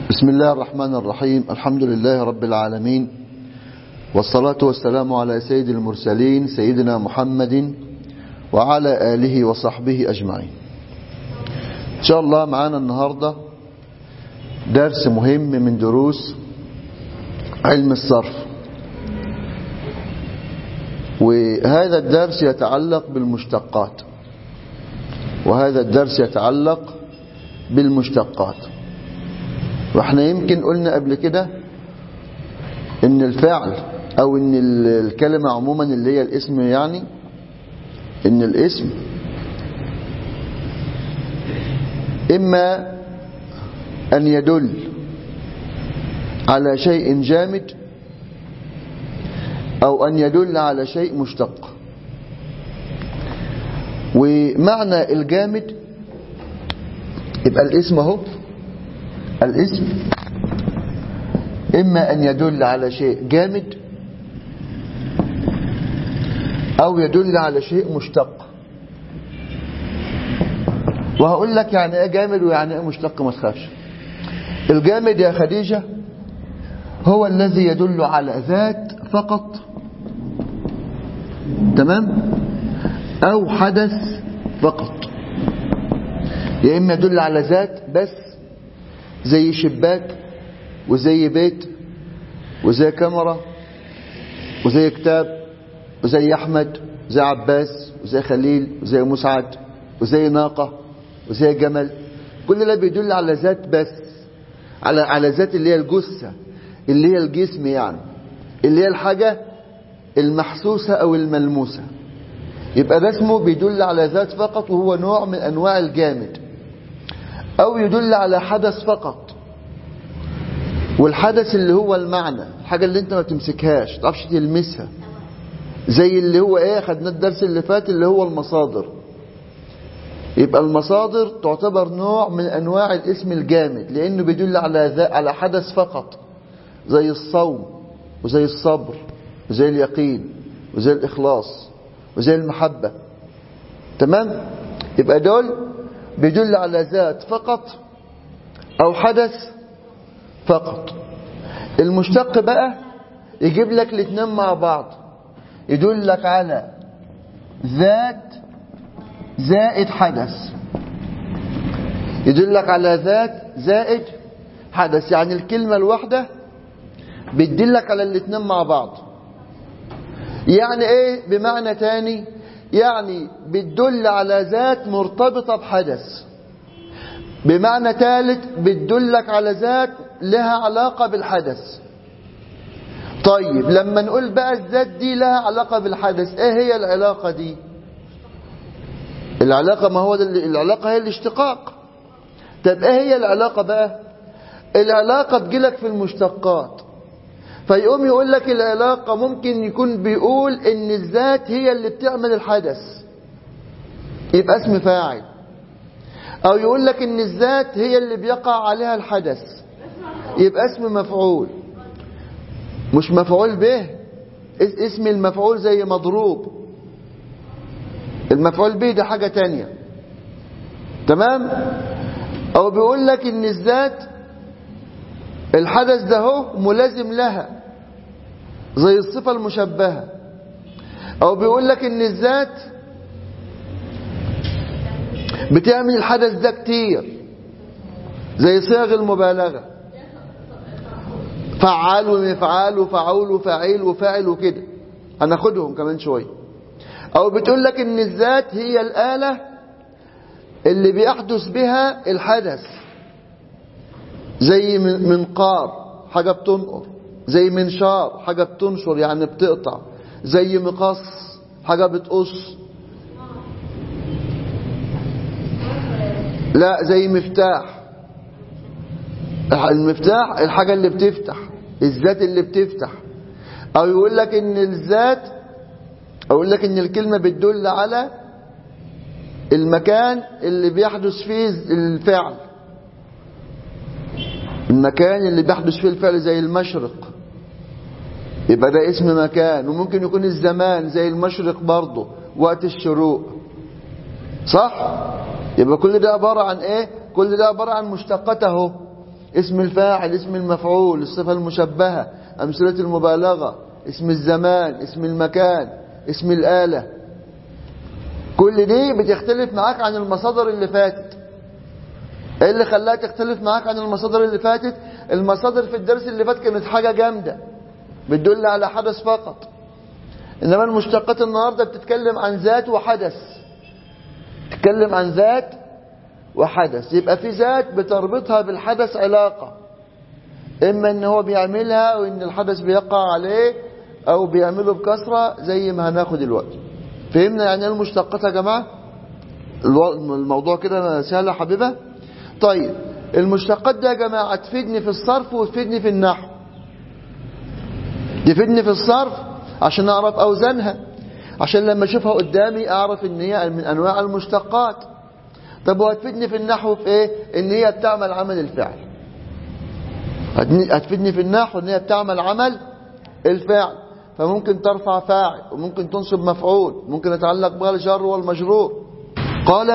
بسم الله الرحمن الرحيم الحمد لله رب العالمين والصلاة والسلام على سيد المرسلين سيدنا محمد وعلى آله وصحبه أجمعين إن شاء الله معانا النهاردة درس مهم من دروس علم الصرف وهذا الدرس يتعلق بالمشتقات وهذا الدرس يتعلق بالمشتقات واحنا يمكن قلنا قبل كده ان الفعل او ان الكلمة عموما اللي هي الاسم يعني ان الاسم اما ان يدل على شيء جامد او ان يدل على شيء مشتق ومعنى الجامد يبقى الاسم اهو الاسم إما أن يدل على شيء جامد أو يدل على شيء مشتق وهقول لك يعني ايه جامد ويعني ايه مشتق ما تخافش الجامد يا خديجة هو الذي يدل على ذات فقط تمام أو حدث فقط يا إما يدل على ذات بس زي شباك وزي بيت وزي كاميرا وزي كتاب وزي أحمد وزي عباس وزي خليل وزي مسعد وزي ناقة وزي جمل كل ده بيدل على ذات بس على على ذات اللي هي الجثة اللي هي الجسم يعني اللي هي الحاجة المحسوسة أو الملموسة يبقى ده اسمه بيدل على ذات فقط وهو نوع من أنواع الجامد أو يدل على حدث فقط والحدث اللي هو المعنى الحاجة اللي انت ما تمسكهاش تعرفش تلمسها زي اللي هو ايه خدنا الدرس اللي فات اللي هو المصادر يبقى المصادر تعتبر نوع من انواع الاسم الجامد لانه بيدل على ذا على حدث فقط زي الصوم وزي الصبر وزي اليقين وزي الاخلاص وزي المحبة تمام يبقى دول بيدل على ذات فقط او حدث فقط المشتق بقى يجيب لك الاثنين مع بعض يدلك على ذات زائد حدث يدلك على ذات زائد حدث يعني الكلمة الواحدة بتدلك على الاثنين مع بعض يعني ايه بمعنى تاني يعني بتدل على ذات مرتبطة بحدث بمعنى ثالث بتدلك على ذات لها علاقة بالحدث طيب لما نقول بقى الذات دي لها علاقة بالحدث ايه هي العلاقة دي العلاقة ما هو العلاقة هي الاشتقاق طب ايه هي العلاقة بقى العلاقة تجيلك في المشتقات فيقوم يقول لك العلاقة ممكن يكون بيقول ان الذات هي اللي بتعمل الحدث يبقى اسم فاعل او يقول لك ان الذات هي اللي بيقع عليها الحدث يبقى اسم مفعول مش مفعول به اسم المفعول زي مضروب المفعول به ده حاجة تانية تمام او بيقول لك ان الذات الحدث ده هو ملازم لها زي الصفة المشبهة او بيقول لك ان الذات بتعمل الحدث ده كتير زي صيغ المبالغة فعال ومفعال وفعول وفعيل وفاعل وكده هناخدهم كمان شوية او بتقول لك ان الذات هي الآلة اللي بيحدث بها الحدث زي منقار حاجة بتنقر زي منشار حاجة بتنشر يعني بتقطع زي مقص حاجة بتقص لا زي مفتاح المفتاح الحاجة اللي بتفتح الذات اللي بتفتح او يقول لك ان الذات او يقول لك ان الكلمة بتدل على المكان اللي بيحدث فيه الفعل المكان اللي بيحدث فيه الفعل زي المشرق يبقى ده اسم مكان وممكن يكون الزمان زي المشرق برضه وقت الشروق صح يبقى كل ده عبارة عن ايه كل ده عبارة عن مشتقات اهو اسم الفاعل اسم المفعول الصفة المشبهة أمثلة المبالغة اسم الزمان اسم المكان اسم الآلة كل دي بتختلف معاك عن المصادر اللي فاتت ايه اللي خلاها تختلف معاك عن المصادر اللي فاتت المصادر في الدرس اللي فات كانت حاجة جامدة بتدل على حدث فقط انما المشتقات النهاردة بتتكلم عن ذات وحدث تتكلم عن ذات وحدث يبقى في ذات بتربطها بالحدث علاقة اما ان هو بيعملها او ان الحدث بيقع عليه او بيعمله بكثرة زي ما هناخد دلوقتي فهمنا يعني ايه المشتقات يا جماعة الموضوع كده سهل يا حبيبة طيب المشتقات ده يا جماعة تفيدني في الصرف وتفيدني في النحو تفيدني في الصرف عشان اعرف اوزانها عشان لما اشوفها قدامي اعرف ان هي من انواع المشتقات طب وهتفيدني في النحو في ايه ان هي بتعمل عمل الفعل هتفيدني في النحو ان هي بتعمل عمل الفعل فممكن ترفع فاعل وممكن تنصب مفعول ممكن يتعلق بها الجر والمجرور قال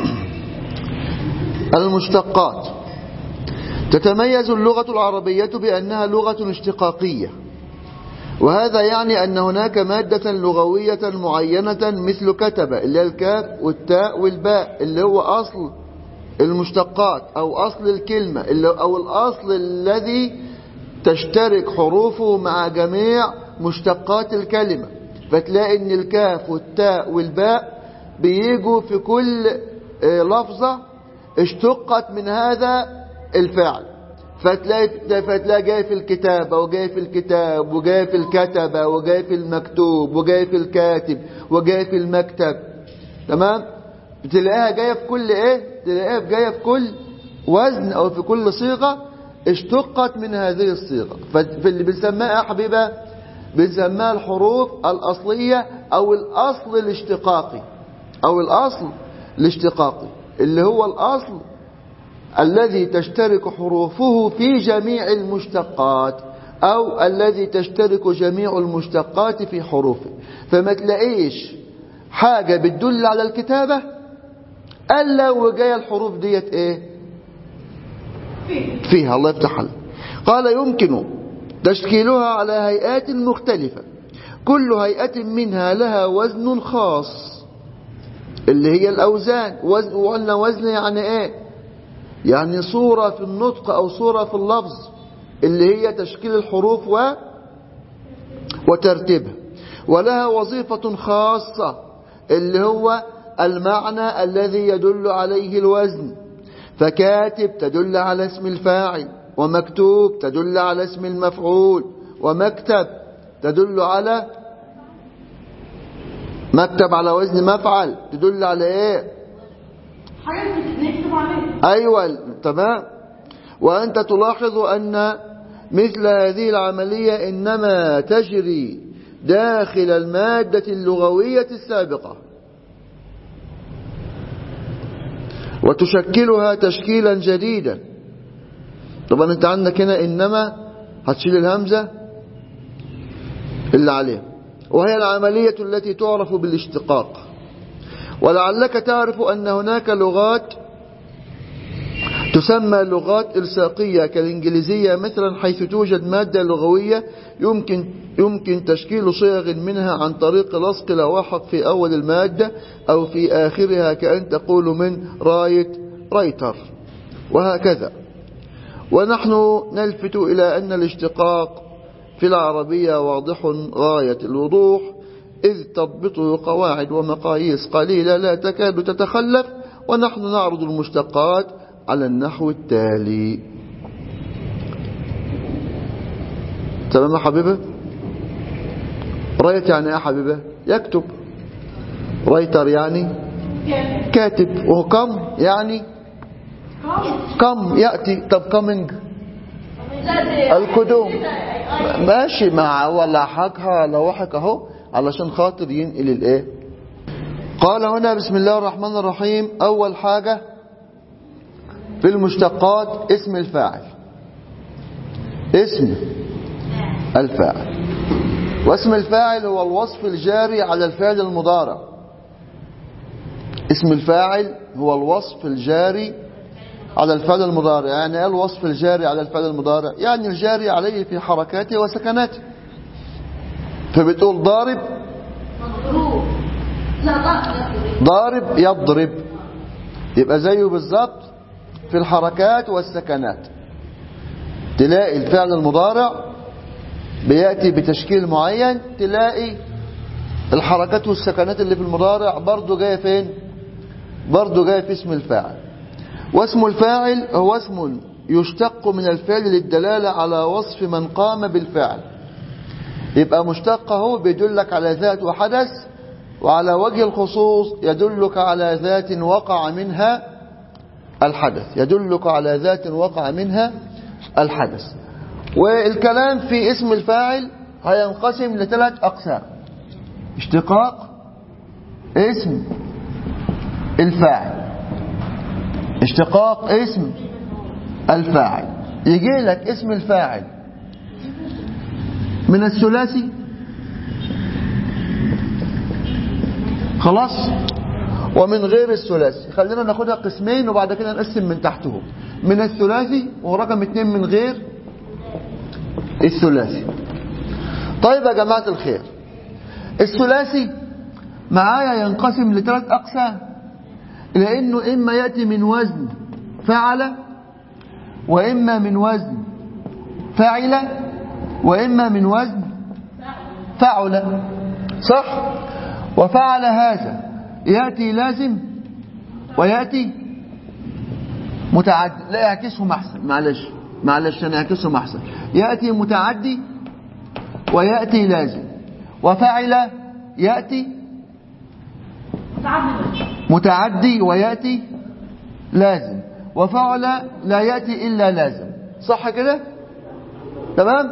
المشتقات تتميز اللغة العربية بأنها لغة اشتقاقية وهذا يعني أن هناك مادة لغوية معينة مثل كتب اللي هي الكاف والتاء والباء اللي هو أصل المشتقات أو أصل الكلمة أو الأصل الذي تشترك حروفه مع جميع مشتقات الكلمة فتلاقي ان الكاف والتاء والباء بيجوا في كل لفظة اشتقت من هذا الفعل فتلاقي فتلاقي جاي في الكتابة وجاي في الكتاب وجاي في الكتبة وجاي في المكتوب وجاي في الكاتب وجاي في المكتب تمام بتلاقيها جاية في كل ايه تلاقيها جاية في كل وزن او في كل صيغة اشتقت من هذه الصيغة فاللي بنسميها يا حبيبة بنسميها الحروف الأصلية أو الأصل الاشتقاقي أو الأصل الاشتقاقي اللي هو الأصل الذي تشترك حروفه في جميع المشتقات أو الذي تشترك جميع المشتقات في حروفه فما تلاقيش حاجة بتدل على الكتابة ألا وجاية الحروف ديت إيه فيها الله يفتح عليك قال يمكن تشكيلها على هيئات مختلفة كل هيئة منها لها وزن خاص اللي هي الأوزان وزن وقلنا وزن يعني ايه يعني صورة في النطق أو صورة في اللفظ اللي هي تشكيل الحروف و وترتيبها ولها وظيفة خاصة اللي هو المعنى الذي يدل عليه الوزن فكاتب تدل على اسم الفاعل ومكتوب تدل على اسم المفعول ومكتب تدل على مكتب على وزن مفعل تدل على ايه حاجة نكتب عليها ايوه تمام وانت تلاحظ ان مثل هذه العملية انما تجري داخل المادة اللغوية السابقة وتشكلها تشكيلا جديدا طبعا انت عندك هنا انما هتشيل الهمزة اللي عليها وهي العملية التي تعرف بالاشتقاق ولعلك تعرف أن هناك لغات تسمى لغات إلصاقية كالإنجليزية مثلا حيث توجد مادة لغوية يمكن يمكن تشكيل صيغ منها عن طريق لصق لواحق في أول المادة أو في آخرها كأن تقول من رايت رايتر وهكذا ونحن نلفت إلى أن الاشتقاق في العربية واضح غاية الوضوح إذ تضبطه قواعد ومقاييس قليلة لا تكاد تتخلف ونحن نعرض المشتقات على النحو التالي تمام يا حبيبة رايت يعني ايه يا حبيبة يكتب رايتر يعني كاتب وكم يعني كم يأتي طب كمنج القدوم ماشي مع ولا حقها لوحك اهو علشان خاطر ينقل الايه قال هنا بسم الله الرحمن الرحيم اول حاجة في المشتقات اسم الفاعل اسم الفاعل واسم الفاعل هو الوصف الجاري على الفعل المضارع اسم الفاعل هو الوصف الجاري على الفعل المضارع يعني قال وصف الجاري على الفعل المضارع يعني الجاري عليه في حركاته وسكناته فبتقول ضارب مضروب لا ضغط ضارب يضرب يبقى زيه بالظبط في الحركات والسكنات تلاقي الفعل المضارع بيأتي بتشكيل معين تلاقي الحركات والسكنات اللي في المضارع برضو جاية فين برضو جاية في اسم الفاعل واسم الفاعل هو اسم يشتق من الفعل للدلالة على وصف من قام بالفعل يبقى مشتق اهو بيدلك على ذات وحدث وعلى وجه الخصوص يدلك على ذات وقع منها الحدث يدلك على ذات وقع منها الحدث والكلام في اسم الفاعل هينقسم لثلاث أقسام اشتقاق اسم الفاعل اشتقاق اسم الفاعل يجي لك اسم الفاعل من الثلاثي خلاص ومن غير الثلاثي خلينا ناخدها قسمين وبعد كده نقسم من تحتهم من الثلاثي ورقم اتنين من غير الثلاثي طيب يا جماعة الخير الثلاثي معايا ينقسم لثلاث أقسام لأنه إما يأتي من وزن فعل وإما من وزن فعل وإما من وزن فعل صح وفعل هذا يأتي لازم ويأتي متعدي لا يعكسهم أحسن معلش معلش أنا يعكسهم أحسن يأتي متعدي ويأتي لازم وفعل يأتي متعدد متعدي ويأتي لازم وفعل لا يأتي إلا لازم صح كده تمام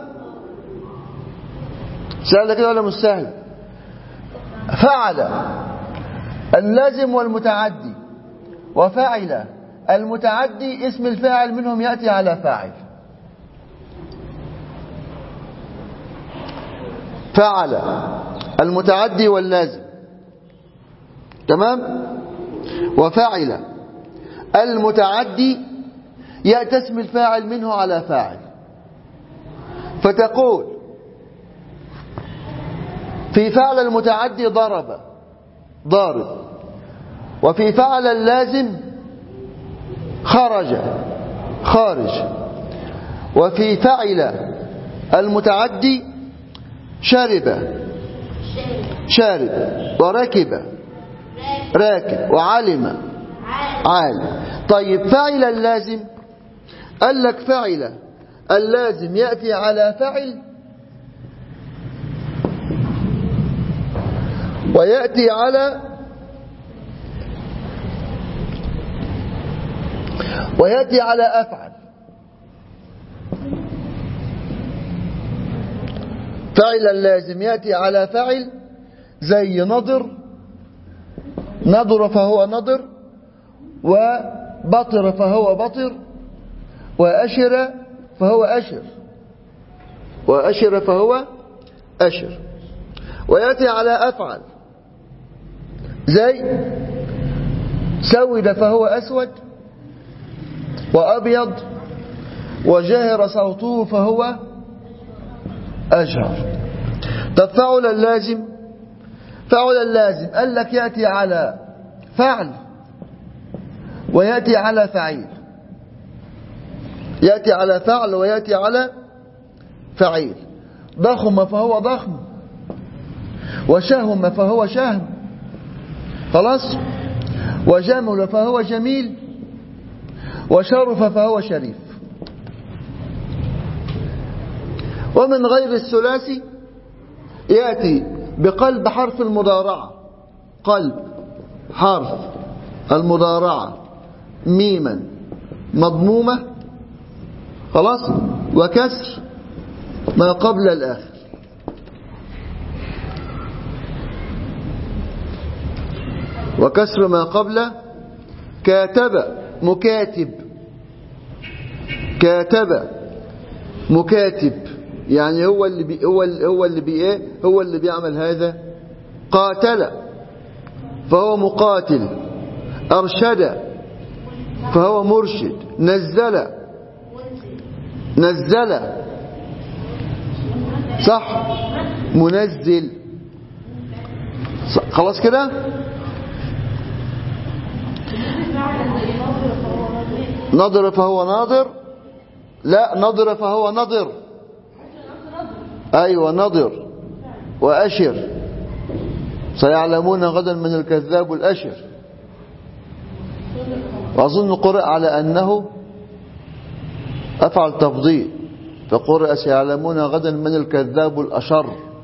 سهل كده ولا مش سهل فعل اللازم والمتعدي وفعل المتعدي اسم الفاعل منهم يأتي على فاعل فعل المتعدي واللازم تمام وفعل المتعدي يأتي اسم الفاعل منه على فاعل فتقول في فعل المتعدي ضرب ضارب وفي فعل اللازم خرج خارج وفي فعل المتعدي شرب شارب وركب راكب وعلم عالم طيب فعل اللازم قال لك فعل اللازم يأتي على فعل ويأتي على ويأتي على أفعل فعل اللازم يأتي على فعل زي نضر نضر فهو نضر وبطر فهو بطر وأشر فهو أشر وأشر فهو أشر ويأتي على أفعل زي سود فهو أسود وأبيض وجهر صوته فهو أجهر طب فعل اللازم فعل اللازم قال لك يأتي على فعل ويأتي على فعيل يأتي على فعل ويأتي على فعيل ضخم فهو ضخم وشهم فهو شهم خلاص وجمل فهو جميل وشرف فهو شريف ومن غير الثلاثي يأتي بقلب حرف المضارعة قلب حرف المضارعة ميما مضمومة خلاص وكسر ما قبل الآخر وكسر ما قبل كاتب مكاتب كاتب مكاتب يعني هو اللي بي هو اللي هو اللي بي ايه هو اللي بيعمل هذا قاتل فهو مقاتل ارشد فهو مرشد نزل نزل صح منزل صح. خلاص كده نضر فهو ناظر لا نضر فهو نضر أيوة نضر وأشر سيعلمون غدا من الكذاب الأشر وأظن قرأ على أنه أفعل تفضيل فقرأ سيعلمون غدا من الكذاب الأشر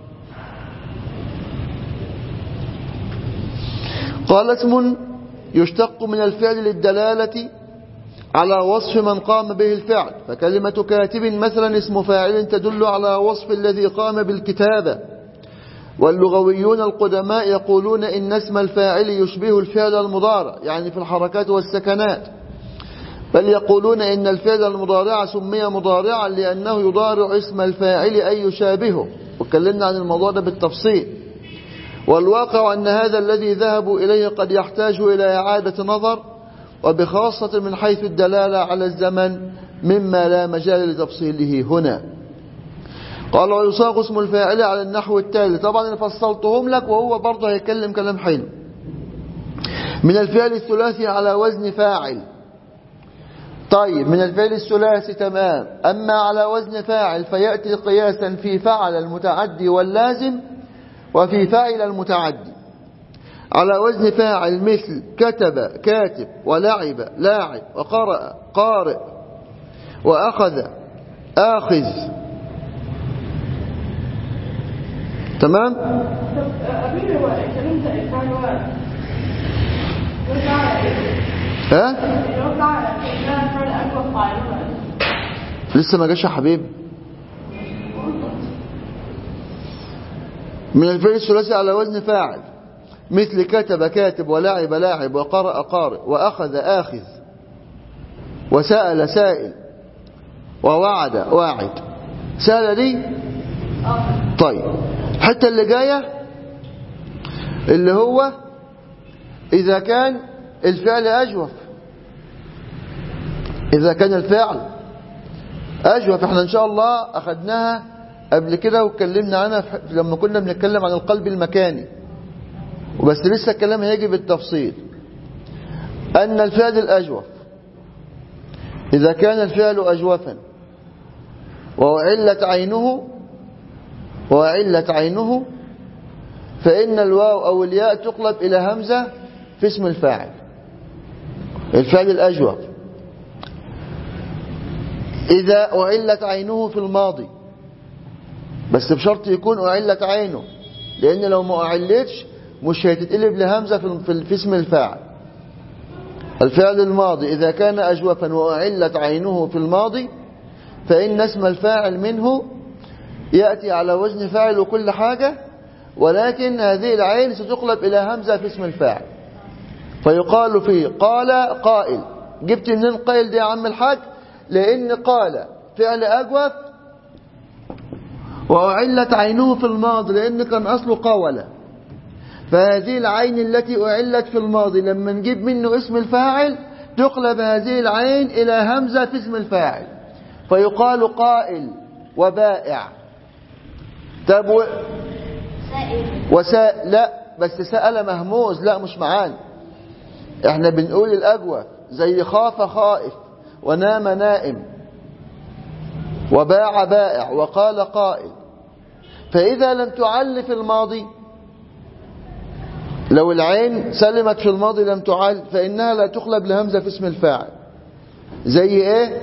قال اسم يشتق من الفعل للدلالة على وصف من قام به الفعل فكلمة كاتب مثلا اسم فاعل تدل على وصف الذي قام بالكتابة واللغويون القدماء يقولون إن اسم الفاعل يشبه الفعل المضارع يعني في الحركات والسكنات بل يقولون إن الفعل المضارع سمي مضارعا لأنه يضارع اسم الفاعل أي يشابهه وكلمنا عن الموضوع ده بالتفصيل والواقع أن هذا الذي ذهبوا إليه قد يحتاج إلى إعادة نظر وبخاصة من حيث الدلالة على الزمن مما لا مجال لتفصيله هنا قال ويصاغ اسم الفاعل على النحو التالي طبعا انا فصلتهم لك وهو برضه هيتكلم كلام حلو من الفعل الثلاثي على وزن فاعل طيب من الفعل الثلاثي تمام أما على وزن فاعل فيأتي قياسا في فعل المتعدي واللازم وفي فاعل المتعدي على وزن فاعل مثل كتب كاتب ولعب لاعب وقرأ قارئ وأخذ آخذ تمام أبي هو الكلام ده كان هو ها يوقع كأنها فرد أقوى فاعل لسه ما جاش يا حبيبي من الفعل الثلاثي على وزن فاعل مثل كتب كاتب ولعب لاعب وقرأ قارئ وأخذ آخذ وسأل سائل ووعد واعد سأل دي طيب حتى اللي جاية اللي هو إذا كان الفعل أجوف إذا كان الفعل أجوف احنا إن شاء الله أخدناها قبل كده واتكلمنا عنها في- لما كنا بنتكلم عن القلب المكاني وبس لسه الكلام هيجي بالتفصيل أن الفعل الأجوف إذا كان الفعل أجوفا وعلت عينه وعلت عينه فإن الواو أو الياء تقلب إلى همزة في اسم الفاعل الفعل الأجوف إذا أعلت عينه في الماضي بس بشرط يكون أعلت عينه لأن لو ما أعلتش مش هتتقلب لهمزة في في- في اسم الفاعل الفعل الماضي إذا كان أجوفا وأعلت عينه في الماضي فإن اسم الفاعل منه يأتي على وزن فاعل وكل حاجة ولكن هذه العين ستقلب إلى همزة في اسم الفاعل فيقال فيه قال قائل جبت منين قائل دي يا عم الحاج لأن قال فعل أجوف وأعلت عينه في الماضي لأن كان أصله قولة فهذه العين التي أعلت في الماضي لما نجيب منه اسم الفاعل تقلب هذه العين إلى همزة في اسم الفاعل فيقال قائل وبائع طب و... سائل وسا... لا بس سأل مهموز لا مش معانا احنا بنقول الأجوى زي خاف خائف ونام نائم وباع بائع وقال قائل فإذا لم تعل في الماضي لو العين سلمت في الماضي لم تعل فإنها لا تقلب لهمزة في اسم الفاعل زي ايه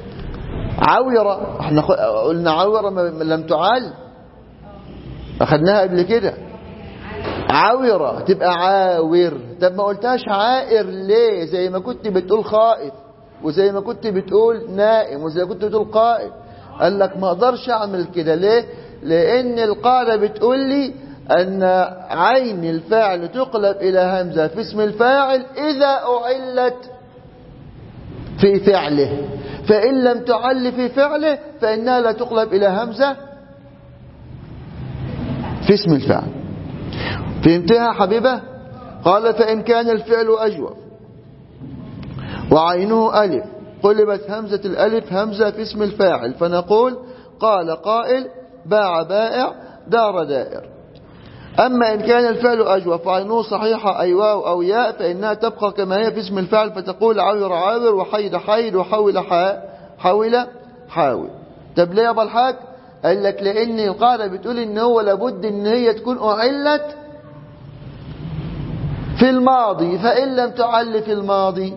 عويرة احنا خ- قلنا عويرة ما- لم تعل أخدناها قبل كده عاورة تبقى عاور طب ما قلتهاش عائر ليه زي ما كنت بتقول خائف وزي ما كنت بتقول نائم وزي ما كنت بتقول قائم قال لك ما اقدرش اعمل كده ليه لان القاعده بتقول لي ان عين الفاعل تقلب الى همزه في اسم الفاعل اذا اعلت في فعله فان لم تعل في فعله فانها لا تقلب الى همزه في اسم الفعل فهمتها حبيبة قال فإن كان الفعل أجوف وعينه ألف قلبت همزة الألف همزة في اسم الفاعل فنقول قال قائل باع بائع دار دائر أما إن كان الفعل أجوف وعينه صحيحة أي واو أو ياء فإنها تبقى كما هي في اسم الفعل فتقول عاور عاور وحيد حيد وحول حاء حول حاول طب ليه يا أبا الحاج قال لك لأن القاعدة بتقول إن هو لابد إن هي تكون أعلت في الماضي فإن لم تعل في الماضي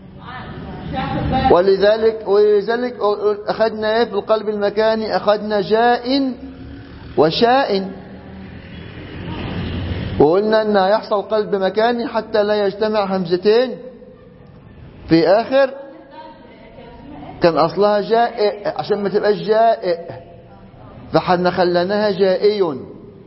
ولذلك ولذلك أخذنا إيه في القلب المكاني أخذنا جاء وشاء وقلنا أن يحصل قلب مكاني حتى لا يجتمع همزتين في آخر كان أصلها جائع عشان ما تبقاش جائع فحنا خلناها جائي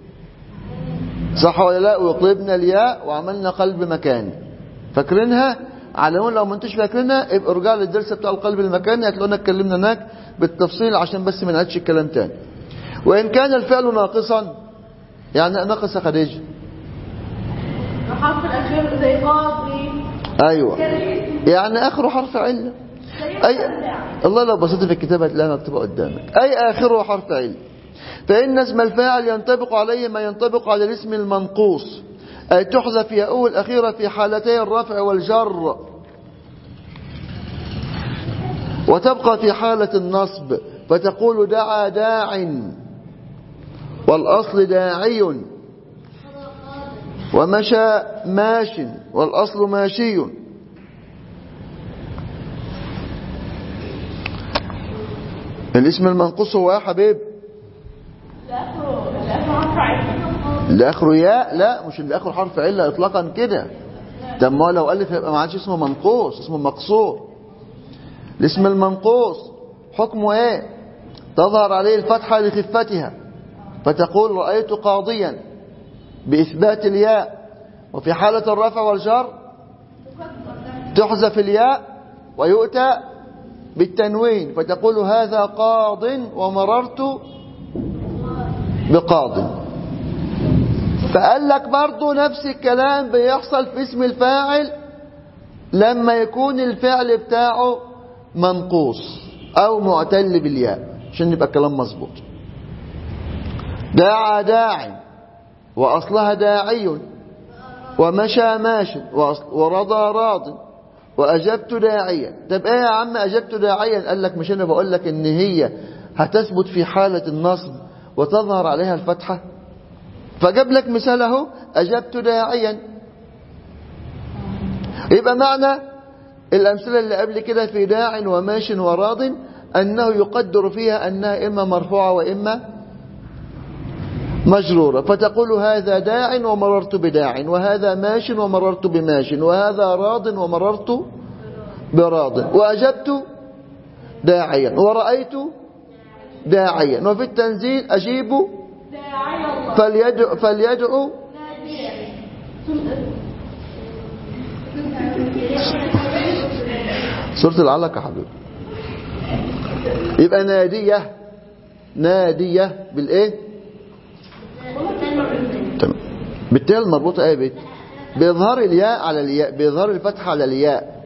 صح ولا لا وقلبنا الياء وعملنا قلب مكاني فاكرينها على العموم لو ما انتوش فاكرينها يبقى ارجعوا للدرس بتاع القلب المكاني هتلاقونا اتكلمنا هناك بالتفصيل عشان بس ما نعيدش الكلام تاني وان كان الفعل ناقصا يعني ناقص خديجه حرف الأخير زي قاضي ايوه يعني اخره حرف عله اي الله لو بصيت في الكتاب هتلاقيها مكتوبه قدامك اي اخره حرف عله فان اسم الفاعل ينطبق عليه ما ينطبق على الاسم المنقوص اي تحذف ياءه الاخيره في حالتي الرفع والجر وتبقى في حاله النصب فتقول دعا داع والاصل داعي ومشى ماش والأصل ماشي الاسم المنقوص هو يا حبيب الأخر الأخر حرف عين اللي اخره ياء لا مش اللي اخره حرف عله اطلاقا كده ده ما لو الف يبقى ما عادش اسمه منقوص اسمه مقصور الاسم المنقوص حكمه ايه تظهر عليه الفتحه لخفتها فتقول رايت قاضيا بإثبات الياء وفي حالة الرفع والجر تحذف الياء ويؤتى بالتنوين فتقول هذا قاض ومررت بقاض فقال لك برضو نفس الكلام بيحصل في اسم الفاعل لما يكون الفعل بتاعه منقوص او معتل بالياء عشان يبقى الكلام مظبوط داعى داعي وأصلها داعي ومشى ماش وأصل- ورضى راض وأجبت داعيا طب ايه يا عم أجبت داعيا قال لك مش أنا بقول لك إن هي هتثبت في حالة النصب وتظهر عليها الفتحة فجاب لك مثال اهو أجبت داعيا يبقى معنى الأمثلة اللي قبل كده في داع وماش وراض أنه يقدر فيها أنها إما مرفوعة وإما مجرورة فتقول هذا داع ومررت بداع وهذا ماش ومررت بماش وهذا راض ومررت براض وأجبت داعيا ورأيت داعيا وفي التنزيل أجيب داعي الله فليدعو, فليدعو سورة العلق يا حبيبي يبقى نادية نادية بالإيه تمام بالتالي المربوطة ايه بيت بإظهار الياء على الياء بإظهار الفتحة على الياء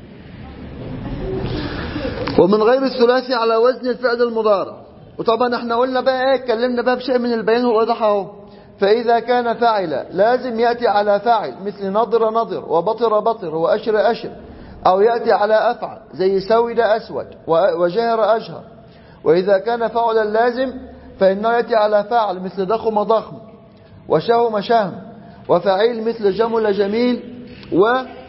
ومن غير الثلاثي على وزن الفعل المضارع وطبعا احنا قلنا بقى ايه اتكلمنا بقى بشيء من البيان والإيضاح اهو فإذا كان فاعلا لازم يأتي على فاعل مثل نضر نضر وبطر بطر وأشر أشر أو يأتي على أفعل زي سود أسود و- وجهر أجهر وإذا كان فعلا لازم فإنه يأتي على فاعل مثل ضخم ضخم وشهم شهم وفعيل مثل جمل جميل و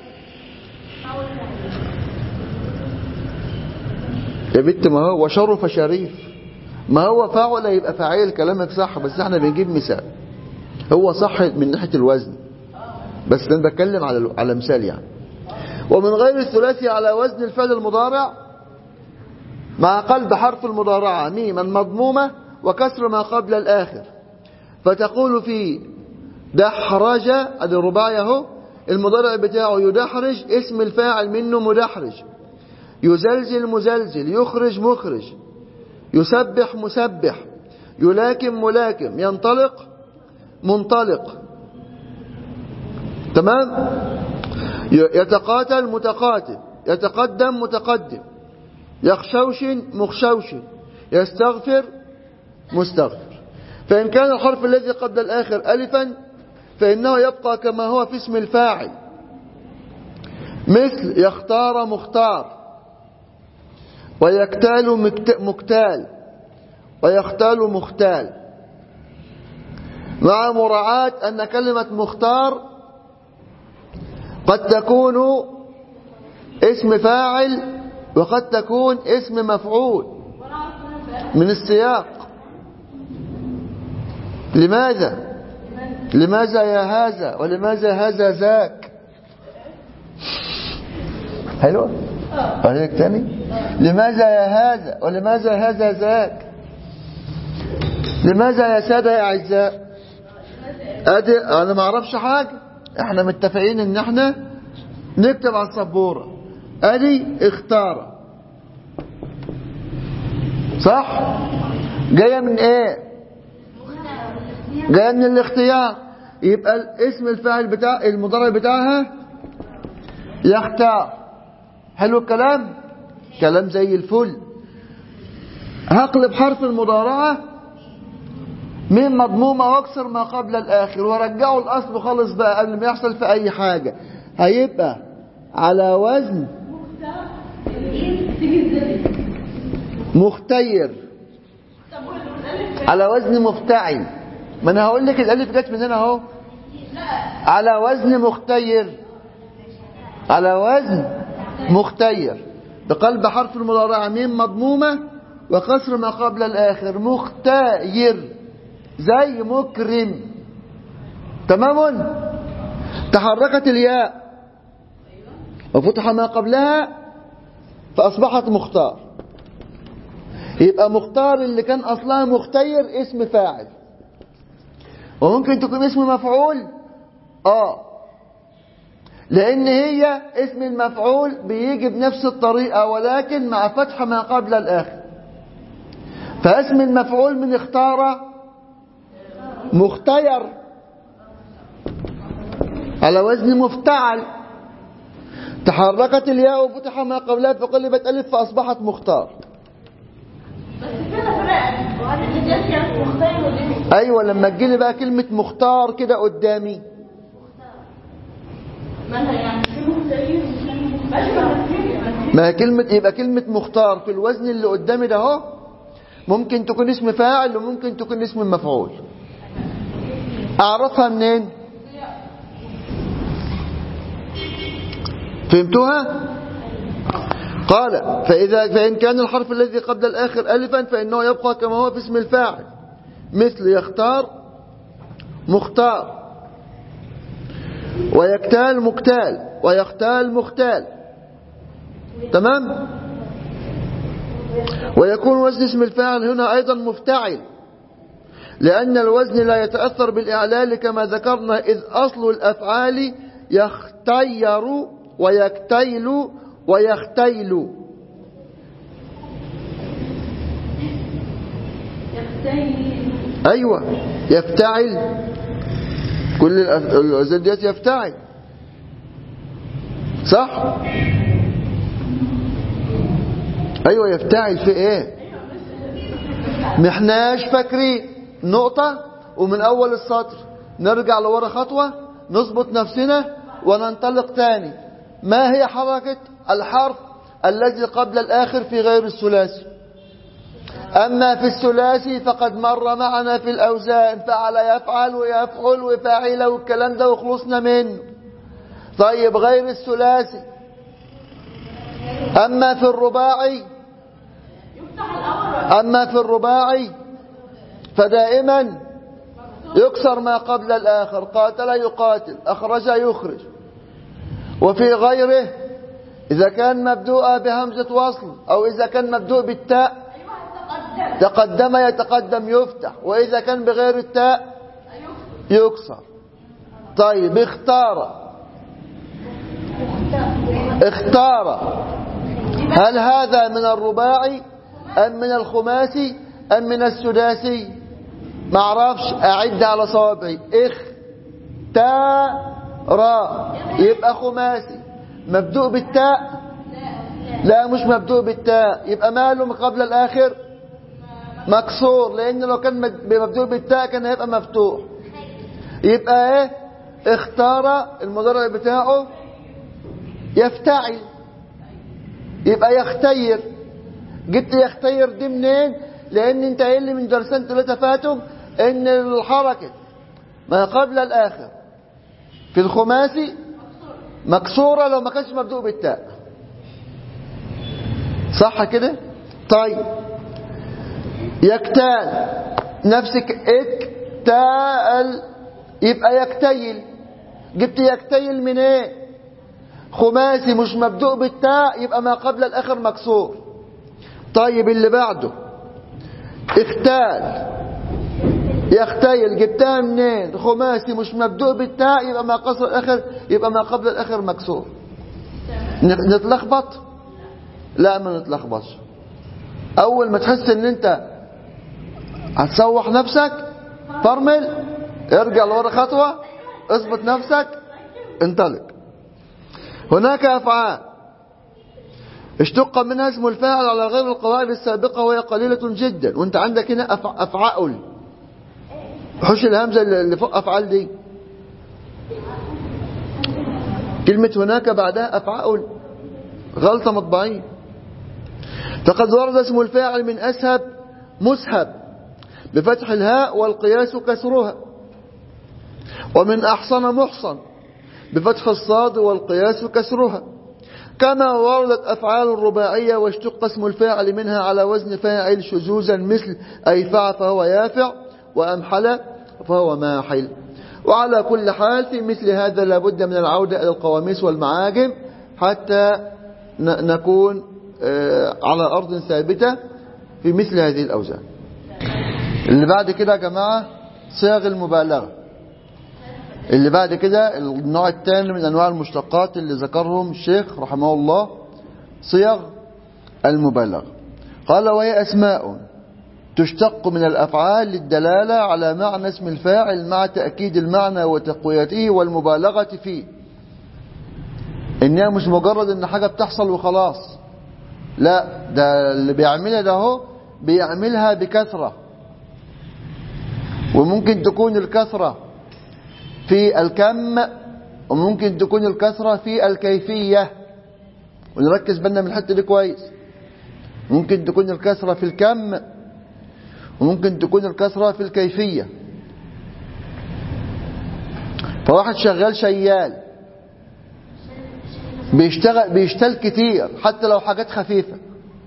يا بنت ما هو وشرف شريف ما هو فاعل يبقى فعيل كلامك صح بس احنا بنجيب مثال هو صح من ناحية الوزن بس انا بتكلم على على مثال يعني ومن غير الثلاثي على وزن الفعل المضارع مع قلب حرف المضارعة ميما مضمومة وكسر ما قبل الآخر فتقول في دحرج ادي الرباعي اهو المضارع بتاعه يدحرج اسم الفاعل منه مدحرج يزلزل مزلزل يخرج مخرج يسبح مسبح يلاكم ملاكم ينطلق منطلق تمام ي- يتقاتل متقاتل يتقدم متقدم يخشوش مخشوش يستغفر مستغفر فإن كان الحرف الذي قبل الآخر ألفا فإنه يبقى كما هو في اسم الفاعل مثل يختار مختار ويكتال مكت- مكتال ويختال مختال مع مراعاة أن كلمة مختار قد تكون اسم فاعل وقد تكون اسم مفعول من السياق لماذا لماذا يا هذا ولماذا هذا ذاك حلو عليك تاني لماذا يا هذا ولماذا هذا ذاك لماذا يا سادة يا أعزاء أدي أنا ما أعرفش حاجة احنا متفقين ان احنا نكتب على السبورة أدي اختار صح جاية من ايه جاية من الاختيار يبقى اسم الفاعل بتاع المضارع بتاعها يختار حلو الكلام كلام زي الفل هقلب حرف المضارعة من مضمومة واكسر ما قبل الآخر ورجعه الأصل خالص بقى قبل ما يحصل في أي حاجة هيبقى على وزن مختير على وزن مفتعل ما انا هقول لك الالف جت من هنا اهو على وزن مختير على وزن مختير بقلب حرف المضارعة ميم مضمومة وكسر ما قبل الآخر مختير زي مكرم تمام تحركت الياء وفتح ما قبلها فأصبحت مختار يبقى مختار اللي كان أصلها مختير اسم فاعل وممكن تكون اسم مفعول اه لان هي اسم المفعول بيجي بنفس الطريقة ولكن مع فتح ما قبل الاخر فاسم المفعول من اختار مختير على وزن مفتعل تحركت الياء وفتح ما قبلها فقلبت الف فاصبحت مختار بس كده فرق وهل الرجال كانت مختار ولا مش ايوه لما تجيلي بقى كلمة مختار كده قدامي مالها يعني في مختلفين ماشي ما هتفهم ما هي كلمة يبقى كلمة مختار في الوزن اللي قدامي ده اهو ممكن تكون اسم فاعل وممكن تكون اسم مفعول اعرفها منين فهمتوها قال فإذا فإن كان الحرف الذي قبل الآخر ألفا فإنه يبقى كما هو في اسم الفاعل مثل يختار مختار ويكتال مكتال ويختال مختال تمام ويكون وزن اسم الفاعل هنا أيضا مفتعل لأن الوزن لا يتأثر بالإعلال كما ذكرنا إذ أصل الأفعال يختير ويكتيل ويختيل أيوة يفتعل كل الأف- الأوزان ديت يفتعل صح أيوة يفتعل في إيه محناش فاكرين نقطة ومن أول السطر نرجع لورا خطوة نظبط نفسنا وننطلق تاني ما هي حركة الحرف الذي قبل الآخر في غير الثلاثي أما في الثلاثي فقد مر معنا في الأوزان فعل يفعل ويفعل وفاعل والكلام ده وخلصنا منه طيب غير الثلاثي أما في الرباعي أما في الرباعي فدائما يكسر ما قبل الآخر قاتل يقاتل أخرج يخرج وفي غيره إذا كان مبدوء بهمزة وصل أو إذا كان مبدوء بالتاء تقدم يتقدم يفتح وإذا كان بغير التاء يكسر طيب اختار اختار هل هذا من الرباعي أم من الخماسي أم من السداسي ما اعرفش أعد على صوابعي اختار يبقى خماسي مبدوء بالتاء لا مش مبدوء بالتاء يبقى ماله قبل الآخر مكسور لأن لو كان مد- مبدوء بالتاء كان هيبقى مفتوح يبقى ايه اختار المضارع بتاعه يفتعل يبقى يختير جبت يختير دي منين لان انت قايل لي من درسين ثلاثه فاتوا ان الحركه ما قبل الاخر في الخماسي مكسوره لو ما كانش مبدوء بالتاء صح كده طيب يكتال نفسك اكتال يبقى يكتيل جبت يكتيل من ايه خماسي مش مبدوء بالتاء يبقى ما قبل الاخر مكسور طيب اللي بعده اختال يختيل جبتها منين خماسي مش مبدوء بالتاء يبقى ما قصر الاخر يبقى ما قبل الاخر مكسور ن- نتلخبط لا ما نتلخبطش اول ما تحس ان انت هتسوح نفسك فرمل ارجع لورا خطوة اثبت نفسك انطلق هناك افعال اشتق منها اسم الفاعل على غير القواعد السابقة وهي قليلة جدا وانت عندك هنا أف- افعال حش الهمزة اللي فوق افعال دي كلمة هناك بعدها افعال غلطة مطبعية فقد ورد اسم الفاعل من أسهب مسهب بفتح الهاء والقياس كسرها ومن أحصن محصن بفتح الصاد والقياس كسرها كما وردت أفعال الرباعية واشتق اسم الفاعل منها على وزن فاعل شذوذا مثل أيفع فهو يافع وأمحل فهو ماحل وعلى كل حال في مثل هذا لابد من العودة إلى القواميس والمعاجم حتى ن- نكون آه، على أرض ثابتة في مثل هذه الأوزان اللي بعد كده يا جماعة صيغ المبالغة اللي بعد كده النوع الثاني من أنواع المشتقات اللي ذكرهم الشيخ رحمه الله صيغ المبالغة قال وهي أسماء تشتق من الأفعال للدلالة على معنى اسم الفاعل مع تأكيد المعنى وتقويته والمبالغة فيه إنها مش مجرد إن حاجة بتحصل وخلاص لا ده اللي بيعملها ده هو بيعملها بكثرة وممكن تكون الكثرة في الكم وممكن تكون الكثرة في الكيفية ونركز بالنا من الحتة دي كويس ممكن تكون الكثرة في الكم وممكن تكون الكثرة في الكيفية فواحد شغال شيال بيشتغل بيشتغل كتير حتى لو حاجات خفيفة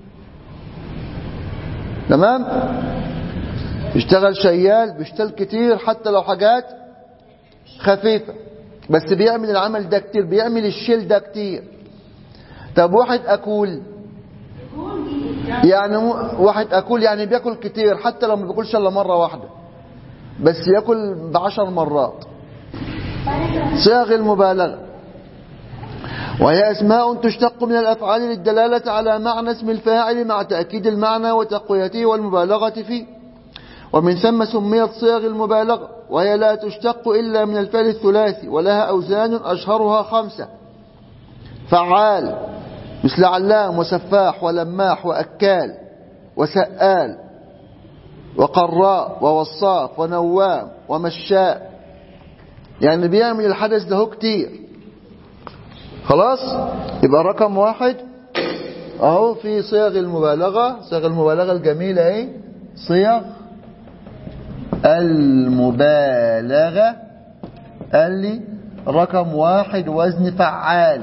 تمام بيشتغل شيال بيشتغل كتير حتى لو حاجات خفيفة بس بيعمل العمل ده كتير بيعمل الشيل ده كتير طب واحد أكول يعني مو- واحد أكول يعني بياكل كتير حتى لو ما بياكلش إلا مرة واحدة بس ياكل بعشر مرات صيغ المبالغة وهي أسماء تشتق من الأفعال للدلالة على معنى اسم الفاعل مع تأكيد المعنى وتقويته والمبالغة فيه ومن ثم سميت صيغ المبالغة وهي لا تشتق إلا من الفعل الثلاثي ولها أوزان أشهرها خمسة فعال مثل علام وسفاح ولماح وأكال وسآل وقراء ووصاف ونوام ومشاء يعني بيعمل الحدث ده هو كتير خلاص يبقى رقم واحد اهو في صيغ المبالغة صيغ المبالغة الجميلة ايه صيغ المبالغة قال لي رقم واحد وزن فعال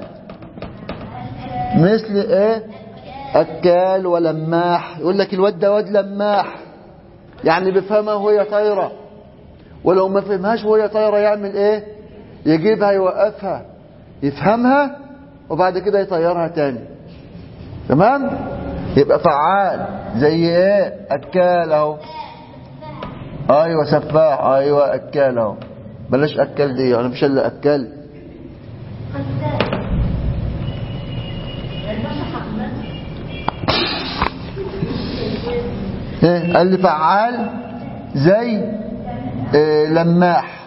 مثل ايه اكال ولماح يقول لك الواد ده واد لماح يعني بيفهمها وهي طايره ولو ما فهمهاش وهي طايره يعمل ايه يجيبها يوقفها يفهمها وبعد كده يطيرها تاني تمام يبقى فعال زي ايه اكال اهو ايوه سفاح ايوه اكال اهو بلاش اكال دي انا مش الا اكال إيه؟ قال لي فعال زي إيه لماح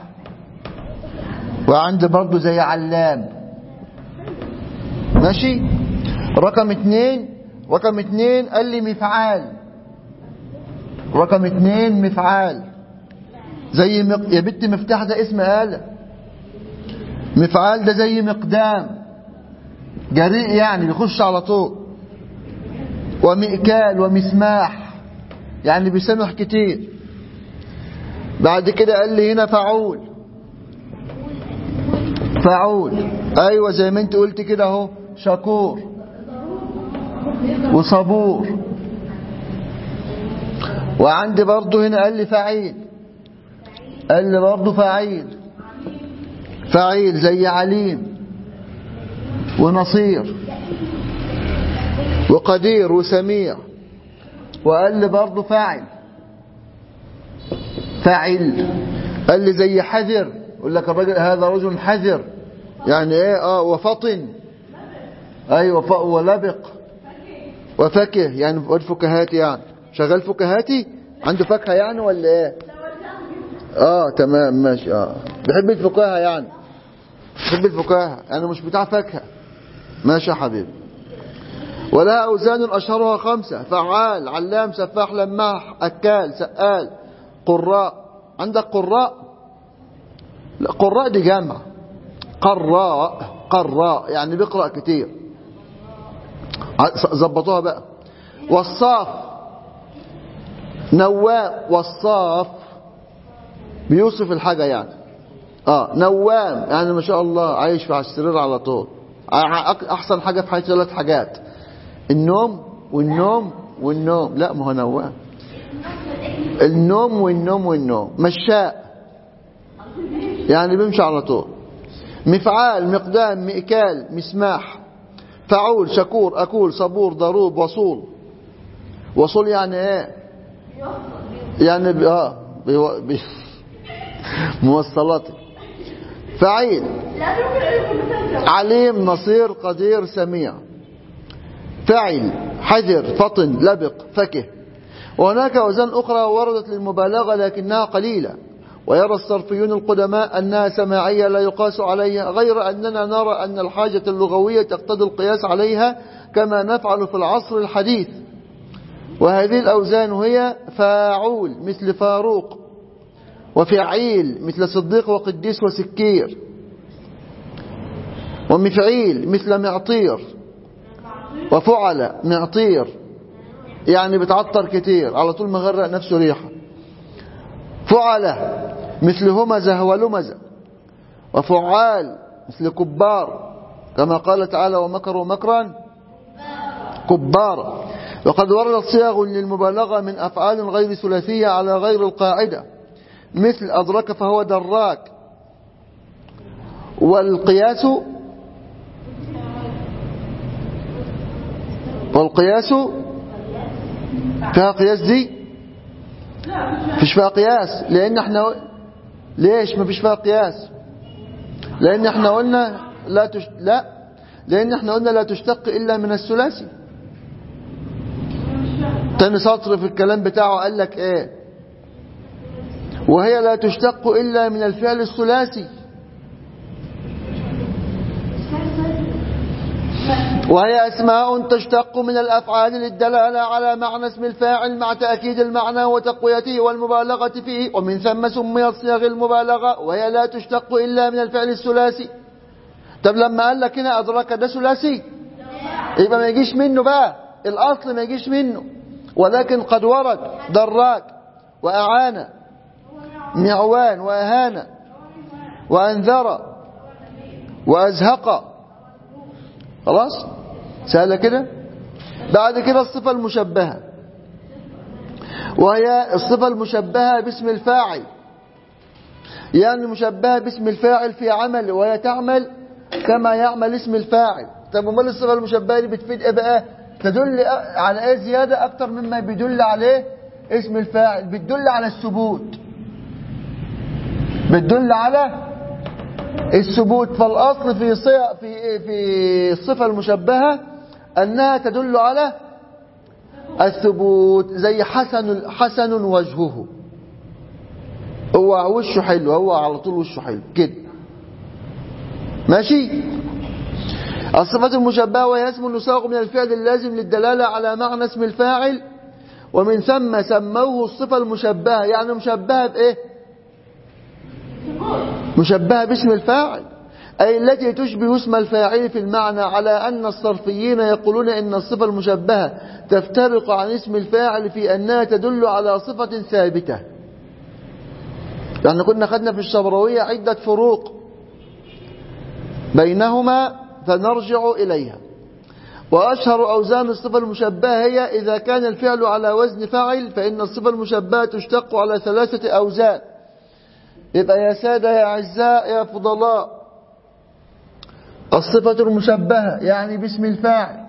وعندي برضو زي علام ماشي رقم اتنين رقم اتنين قال لي مفعال رقم اتنين مفعال زي مق... يا بنت مفتاح ده اسم آلة مفعال ده زي مقدام جريء يعني بيخش على طول ومئكال ومسماح يعني بيسمح كتير بعد كده قال لي هنا فعول فعول ايوه زي ما انت قلت كده اهو شكور وصبور وعندي برضه هنا قال لي فعيل قال لي برضه فعيل فعيل زي عليم ونصير وقدير وسميع وقال لي برضه فاعل فاعل قال لي زي حذر يقول لك الرجل هذا رجل حذر يعني ايه اه وفطن ايوه ف- ولبق وفكه يعني والفكهات يعني شغال فكهاتي عنده فاكهه يعني ولا ايه اه تمام ماشي اه بحب الفكاهه يعني بحب الفكاهه انا مش بتاع فاكهه ماشي يا حبيبي ولها أوزان أشهرها خمسة فعال علام سفاح لماح أكال سآل قراء عندك قراء لا قراء دي جمع قراء قراء يعني بيقرأ كتير ع- ظبطوها بقى والصاف نوام والصاف بيوصف الحاجة يعني اه نوام يعني ما شاء الله عايش في على السرير على طول ع- أك- احسن حاجة في حياتي ثلاث حاجات النوم والنوم والنوم لا ما هو نوام النوم والنوم والنوم مشاء يعني بيمشي على طول مفعال مقدام مئكال مسماح فعول شكور أكول صبور ضروب وصول وصول يعني ايه يعني ب... اه بيو... بي... موصلات فعيل عليم نصير قدير سميع فعل حذر فطن لبق فكه وهناك أوزان أخرى وردت للمبالغة لكنها قليلة ويرى الصرفيون القدماء أنها سماعية لا يقاس عليها غير أننا نرى أن الحاجة اللغوية تقتضي القياس عليها كما نفعل في العصر الحديث وهذه الأوزان هي فاعول مثل فاروق وفعيل مثل صديق وقديس وسكير ومفعيل مثل معطير وفعل معطير يعني بتعطر كتير على طول مغرق نفسه ريحة فعل مثل همزة ولمزة وفعال مثل كبار كما قال تعالى ومكروا مكرا كبارا وقد وردت صيغ للمبالغة من أفعال غير ثلاثية على غير القاعدة مثل أدرك فهو دراك والقياس والقياس فيها قياس دي فيش فيها قياس لان احنا ليش ما فيش فيها قياس لان احنا قلنا لا تش... لا لان احنا قلنا لا تشتق الا من الثلاثي تاني سطر في الكلام بتاعه قال لك ايه وهي لا تشتق الا من الفعل الثلاثي وهي أسماء تشتق من الأفعال للدلالة على معنى اسم الفاعل مع تأكيد المعنى وتقويته والمبالغة فيه ومن ثم سميت صيغ المبالغة وهي لا تشتق إلا من الفعل الثلاثي طب لما قال لك هنا أدرك ده ثلاثي يبقى ما يجيش منه بقى الأصل ما يجيش منه ولكن قد ورد دراك وأعان معوان وأهان وأنذر وأزهق خلاص سهلة كده بعد كده الصفة المشبهة وهي الصفة المشبهة باسم الفاعل يعني المشبهة باسم الفاعل في عمل وهي تعمل كما يعمل اسم الفاعل طب امال الصفة المشبهة دي بتفيد ايه بقى تدل على ايه زيادة اكتر مما بيدل عليه اسم الفاعل بتدل على الثبوت بتدل على الثبوت فالأصل في صي... في في الصفة المشبهة أنها تدل على الثبوت زي حسن حسن وجهه هو وشه حلو هو على طول وشه حلو كده ماشي الصفة المشبهة وهي اسم يساق من الفعل اللازم للدلالة على معنى اسم الفاعل ومن ثم سموه الصفة المشبهة يعني مشبهة بإيه مشبهة باسم الفاعل أي التي تشبه اسم الفاعل في المعنى على أن الصرفيين يقولون إن الصفة المشبهة تفترق عن اسم الفاعل في أنها تدل على صفة ثابتة لأن كنا خدنا في الشبروية عدة فروق بينهما فنرجع إليها وأشهر أوزان الصفة المشبهة هي إذا كان الفعل على وزن فعل فإن الصفة المشبهة تشتق على ثلاثة أوزان يبقى يا سادة يا أعزاء يا فضلاء الصفة المشبهة يعني باسم الفاعل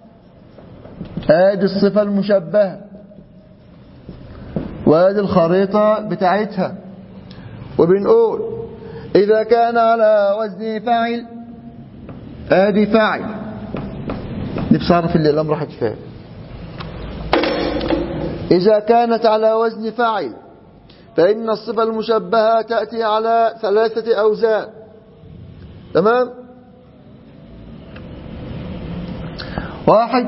هذه الصفة المشبهة وهذه الخريطة بتاعتها وبنقول إذا كان على وزن فاعل هذه فاعل نفسي أعرف اللي الأمر راحت فين إذا كانت على وزن فاعل فإن الصفة المشبهة تأتي على ثلاثة أوزان تمام واحد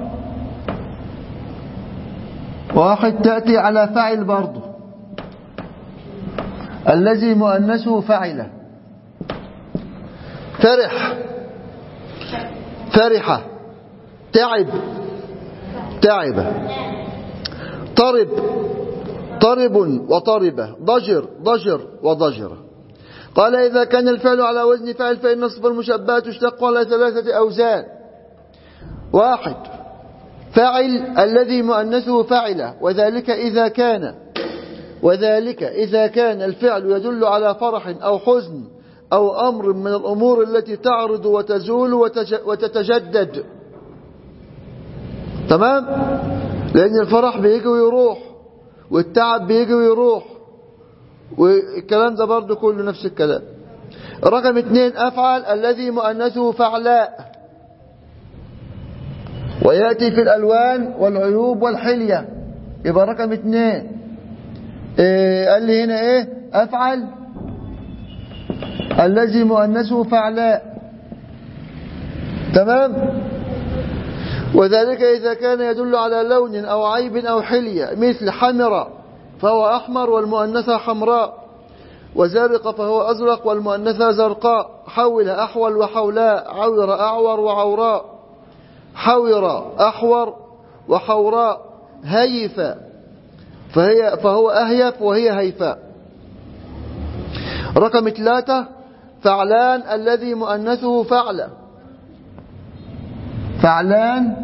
واحد تأتي على فاعل برضه الذي مؤنثه فعل فرح فرحة تعب تعب طرب طرب وطربة ضجر ضجر وضجر قال إذا كان الفعل على وزن فعل فإن الصفة المشبهة تشتق على ثلاثة أوزان واحد فعل الذي مؤنثه فعل وذلك إذا كان وذلك إذا كان الفعل يدل على فرح أو حزن أو أمر من الأمور التي تعرض وتزول وتتجدد تمام لأن الفرح بيجي ويروح والتعب بيجي ويروح والكلام ده برضه كله نفس الكلام رقم اثنين أفعل الذي مؤنثه فعلاء ويأتي في الألوان والعيوب والحلية يبقى رقم اثنين إيه قال لي هنا ايه أفعل الذي مؤنثه فعلاء تمام وذلك إذا كان يدل على لون أو عيب أو حلية مثل حمر فهو أحمر والمؤنثة حمراء وزرق فهو أزرق والمؤنثة زرقاء حول أحول وحولاء عور أعور وعوراء حور أحور وحوراء هيف فهي فهو أهيف وهي هيفاء رقم ثلاثة فعلان الذي مؤنثه فعل فعلان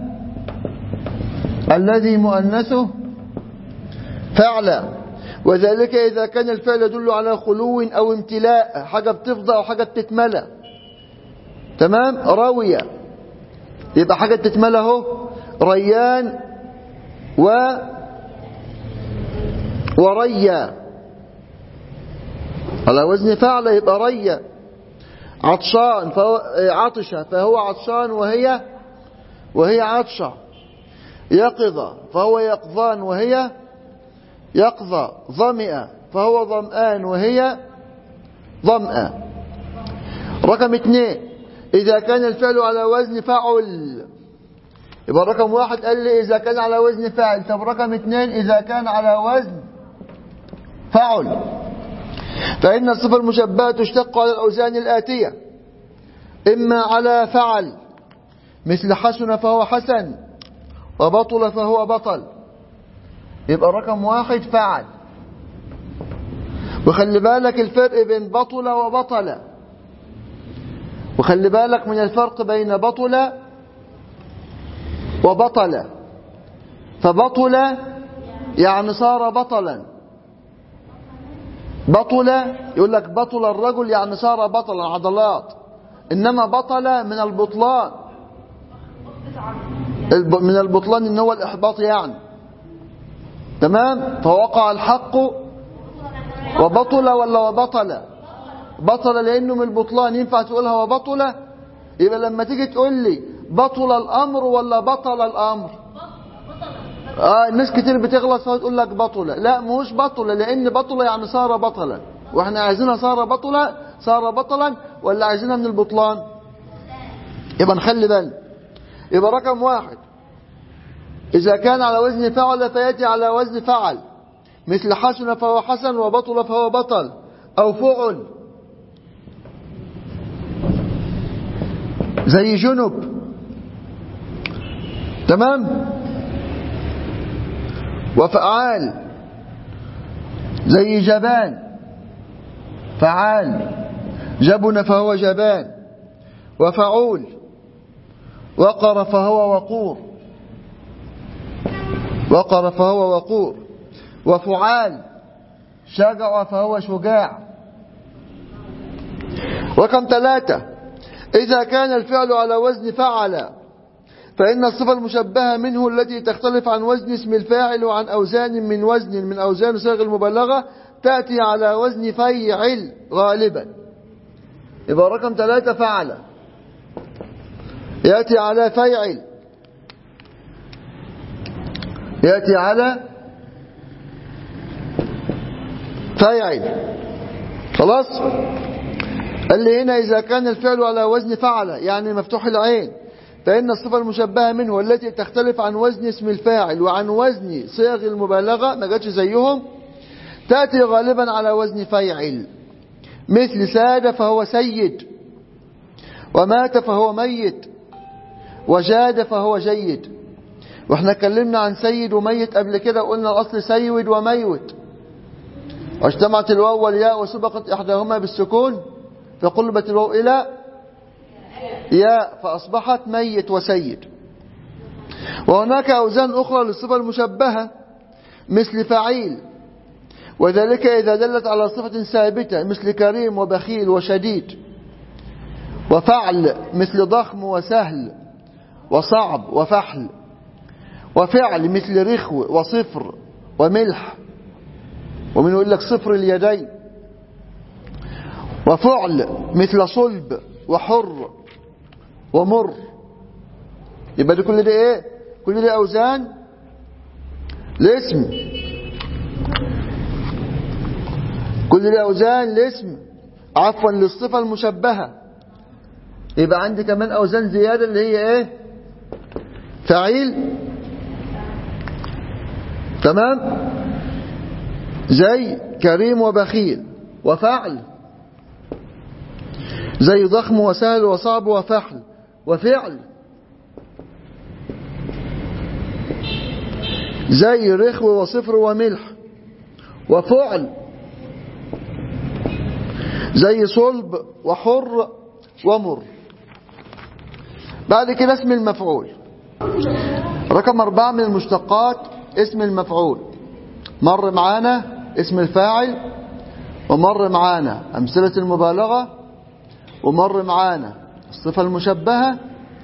الذي مؤنثه فعل وذلك إذا كان الفعل يدل على خلو أو امتلاء حاجة بتفضى أو حاجة بتتملى تمام روية يبقى حاجة بتتملى اهو ريان و وريا على وزن فعل يبقى ريا عطشان فهو عطشة فهو عطشان وهي وهي عطشة يقظة فهو يقظان وهي يقظة ظمئة فهو ظمآن وهي ظمأة رقم اثنين إذا كان الفعل على وزن فعل يبقى رقم واحد قال لي إذا كان على وزن فعل طب رقم اثنين إذا كان على وزن فعل فإن الصفة المشبهة تشتق على الأوزان الآتية إما على فعل مثل حسن فهو حسن وبطل فهو بطل يبقى رقم واحد فعل وخلي بالك الفرق بين بطل وبطل وخلي بالك من الفرق بين بطل وبطل فبطل يعني صار بطلا بطل يقول لك بطل الرجل يعني صار بطلا عضلات إنما بطل من البطلان من البطلان إن هو الإحباط يعني تمام فوقع الحق وبطل ولا وبطل بطل لأنه من البطلان ينفع تقولها وبطل يبقى لما تيجي تقول لي بطل الأمر ولا بطل الأمر آه الناس كتير بتغلط فتقول لك بطل لا مش بطل لأن بطل يعني صار بطلا واحنا عايزينها صار بطلا صار بطلا ولا عايزينها من البطلان يبقى نخلي بالنا يبقى رقم واحد إذا كان على وزن فعل فيأتي على وزن فعل مثل حسن فهو حسن وبطل فهو بطل أو فعل زي جنب تمام وفعال زي جبان فعال جبن فهو جبان وفعول وقر فهو وقور وقر فهو وقور وفعال شجع فهو شجاع رقم ثلاثة إذا كان الفعل على وزن فعل فإن الصفة المشبهة منه التي تختلف عن وزن اسم الفاعل وعن أوزان من وزن من أوزان صيغ المبالغة تأتي على وزن فيعل غالبا يبقى رقم ثلاثة فعل يأتي على فيعل يأتي على فيعل خلاص قال لي هنا إذا كان الفعل على وزن فعل يعني مفتوح العين فإن الصفة المشبهة منه والتي تختلف عن وزن اسم الفاعل وعن وزن صيغ المبالغة ما جاتش زيهم تأتي غالبا على وزن فيعل مثل ساد فهو سيد ومات فهو ميت وجاد فهو جيد واحنا اتكلمنا عن سيد وميت قبل كده قلنا الأصل سيد وميت واجتمعت الواو والياء وسبقت إحداهما بالسكون فقلبت الواو إلى ياء فأصبحت ميت وسيد وهناك أوزان أخرى للصفة المشبهة مثل فعيل وذلك إذا دلت على صفة ثابتة مثل كريم وبخيل وشديد وفعل مثل ضخم وسهل وصعب وفحل وفعل مثل رخو وصفر وملح ومن يقول لك صفر اليدين وفعل مثل صلب وحر ومر يبقى دي كل دي ايه كل دي اوزان الاسم كل دي اوزان الاسم عفوا للصفة المشبهة يبقى عندي كمان اوزان زيادة اللي هي ايه فعيل تمام زي كريم وبخيل وفعل زي ضخم وسهل وصعب وفحل وفعل زي رخو وصفر وملح وفعل زي صلب وحر ومر بعد كده اسم المفعول رقم أربعة من المشتقات اسم المفعول مر معانا اسم الفاعل ومر معانا أمثلة المبالغة ومر معانا الصفة المشبهة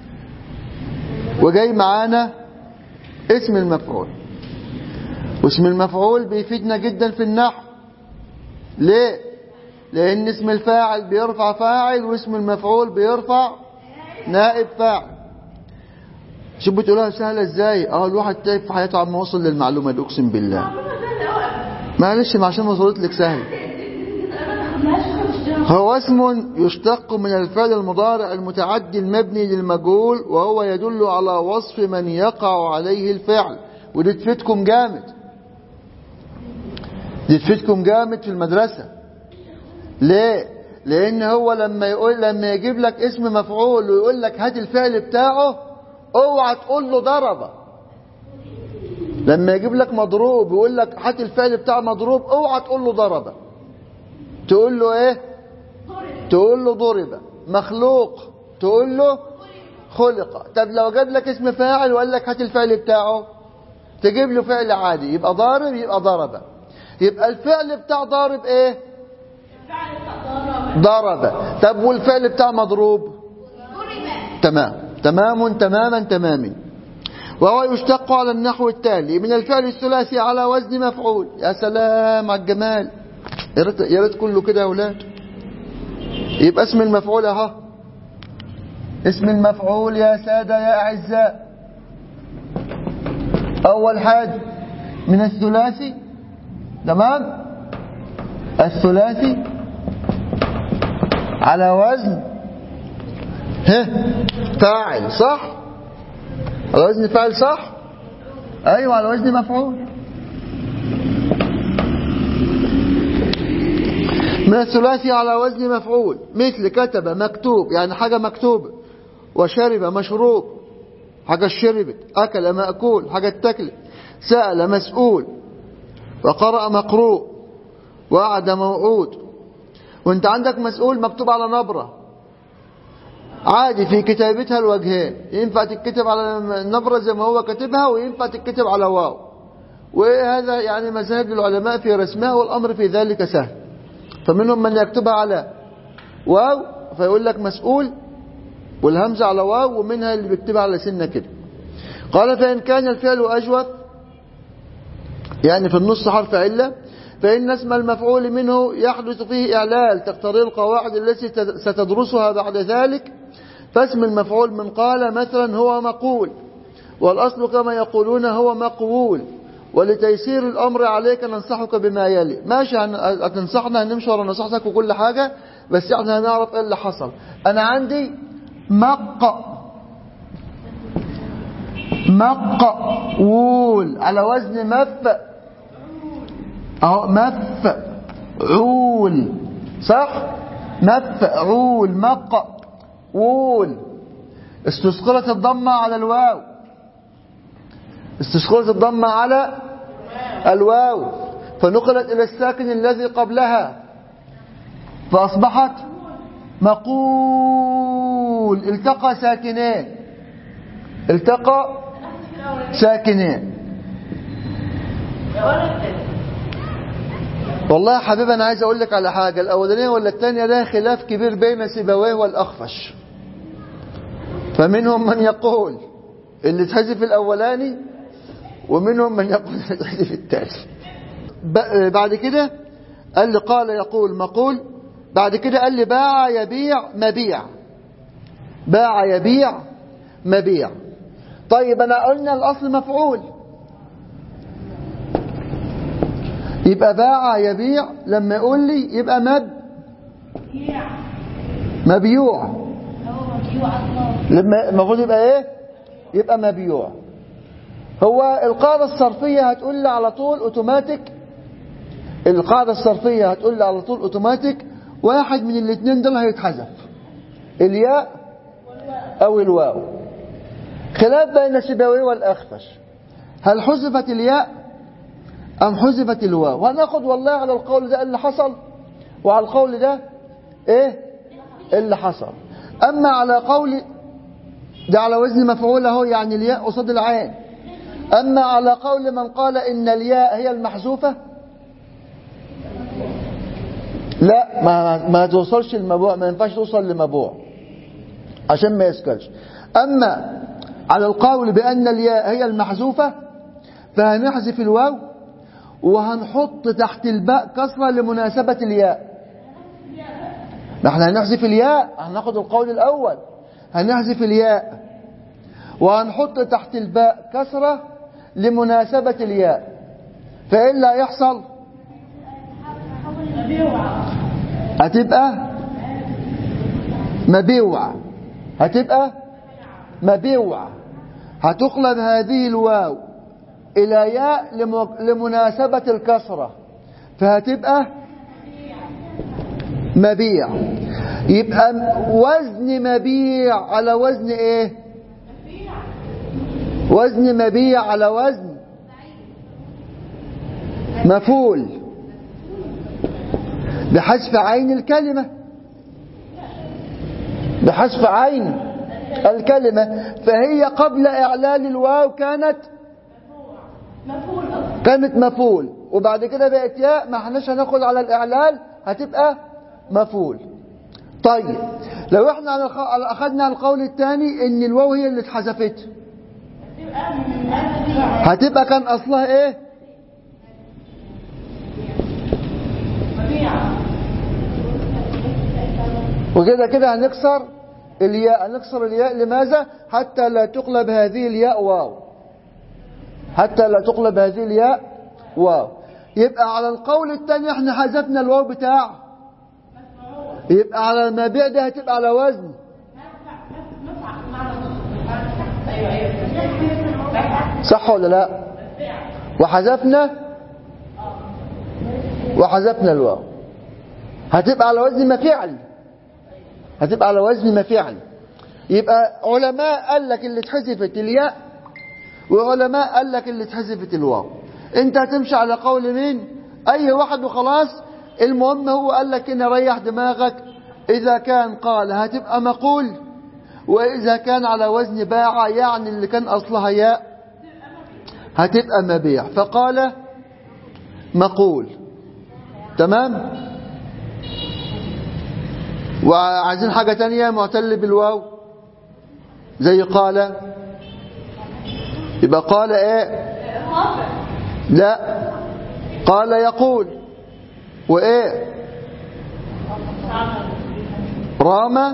وجاي معانا اسم المفعول واسم المفعول بيفيدنا جدا في النحو ليه لان اسم الفاعل بيرفع فاعل واسم المفعول بيرفع نائب فاعل شوف بتقولها سهلة ازاي اه الواحد تايه في حياته عم وصل للمعلومة دي اقسم بالله معلش ما عشان وصلت لك سهل هو اسم يشتق من الفعل المضارع المتعدي المبني للمجهول وهو يدل على وصف من يقع عليه الفعل ودي تفيدكم جامد دي تفيدكم جامد في المدرسة ليه لان هو لما يقول لما يجيب لك اسم مفعول ويقول لك هات الفعل بتاعه اوعى تقول له ضرب لما يجيب لك مضروب ويقول لك هات الفعل بتاع مضروب اوعى تقول له ضرب تقول له ايه تقول له ضرب مخلوق تقول له خلق طب لو جاب لك اسم فاعل وقال لك هات الفعل بتاعه تجيب له فعل عادي يبقى ضارب يبقى ضرب يبقى الفعل بتاع ضارب ايه ضرب طب والفعل بتاع مضروب تمام تمام تماما تماما وهو يشتق على النحو التالي من الفعل الثلاثي على وزن مفعول يا سلام على الجمال يا ريت يا ريت كله كده يا اولاد يبقى اسم المفعول اهو اسم المفعول يا سادة يا أعزاء أول حاجة من الثلاثي تمام الثلاثي على وزن ها فاعل صح على وزن فاعل صح ايوه على وزن مفعول من الثلاثي على وزن مفعول مثل كتب مكتوب يعني حاجة مكتوبة وشرب مشروب حاجة شربت أكل مأكول حاجة تكلت سأل مسؤول وقرأ مقروء وعد موعود وانت عندك مسؤول مكتوب على نبرة عادي في كتابتها الوجهين ينفع تتكتب على النبرة زي ما هو كاتبها وينفع تتكتب على واو وهذا يعني مذاهب العلماء في رسمها والأمر في ذلك سهل فمنهم من يكتبها على واو فيقول لك مسؤول والهمزة على واو ومنها اللي بيكتبها على سنة كده قال فإن كان الفعل أجوف يعني في النص حرف علة فإن اسم المفعول منه يحدث فيه إعلال تقتضي القواعد التي ستدرسها بعد ذلك فاسم المفعول من قال مثلا هو مقول والأصل كما يقولون هو مقول ولتيسير الأمر عليك ننصحك بما يلي ماشي هتنصحنا هنمشي ورا نصيحتك وكل حاجة بس احنا هنعرف ايه اللي حصل أنا عندي مق مقول على وزن مف اهو مفعول صح مفعول مقول استثقلت الضمة على الواو استثقلت الضمة على الواو فنقلت إلى الساكن الذي قبلها فأصبحت مقول التقى ساكنين التقى ساكنين والله يا حبيبي أنا عايز أقول لك على حاجة الأولانية ولا الثانية ده خلاف كبير بين سيبويه والأخفش فمنهم من يقول اللي تحذف الأولاني ومنهم من يقول اللي تحذف الثاني بعد كده قال لي قال يقول مقول بعد كده قال لي باع يبيع مبيع باع يبيع مبيع طيب أنا قلنا الأصل مفعول يبقى باع يبيع لما يقول لي يبقى مب مبيوع لما المفروض يبقى ايه يبقى مبيوع هو القاعدة الصرفية هتقول لي على طول اوتوماتيك القاعدة الصرفية هتقول لي على طول اوتوماتيك واحد من الاثنين دول هيتحذف الياء او الواو خلاف بين السيبوي والاخفش هل حذفت الياء ام حذفت الواو هناخد والله على القول ده اللي حصل وعلى القول ده ايه اللي حصل اما على قول ده على وزن مفعول اهو يعني الياء قصاد العين اما على قول من قال ان الياء هي المحذوفه لا ما ما توصلش المبوع ما ينفعش توصل لمبوع عشان ما يسكرش اما على القول بان الياء هي المحذوفه فهنحذف الواو وهنحط تحت الباء كسره لمناسبه الياء ما احنا هنحذف الياء هناخد القول الاول هنحذف الياء وهنحط تحت الباء كسره لمناسبه الياء فايه اللي هيحصل هتبقى مبيوع هتبقى مبيوع هتقلب هذه الواو إلى ياء لمناسبة الكسرة فهتبقى مبيع يبقى وزن مبيع على وزن ايه وزن مبيع على وزن مفول بحذف عين الكلمة بحذف عين الكلمة فهي قبل إعلان الواو كانت كانت مفول وبعد كده بقت ياء ما احناش هناخد على الإعلال هتبقى مفول طيب لو احنا أخذنا القول الثاني ان الواو هي اللي اتحذفت هتبقى كان أصلها ايه وكده كده هنكسر الياء هنكسر الياء لماذا حتى لا تقلب هذه الياء واو حتى لا تقلب هذه الياء واو يبقى على القول الثاني احنا حذفنا الواو بتاع يبقى على المبيع ده هتبقى على وزن صح ولا لا وحذفنا وحذفنا الواو هتبقى على وزن ما فعل هتبقى على وزن ما فعل يبقى علماء قال لك اللي اتحذفت الياء وعلماء قال لك اللي اتحذفت الواو انت هتمشي على قول مين اي واحد وخلاص المهم هو قال لك ان ريح دماغك اذا كان قال هتبقى مقول واذا كان على وزن باع يعني اللي كان اصلها ياء هتبقى مبيع فقال مقول تمام وعايزين حاجة تانية معتل بالواو زي قال يبقى قال ايه لا قال يقول وايه رام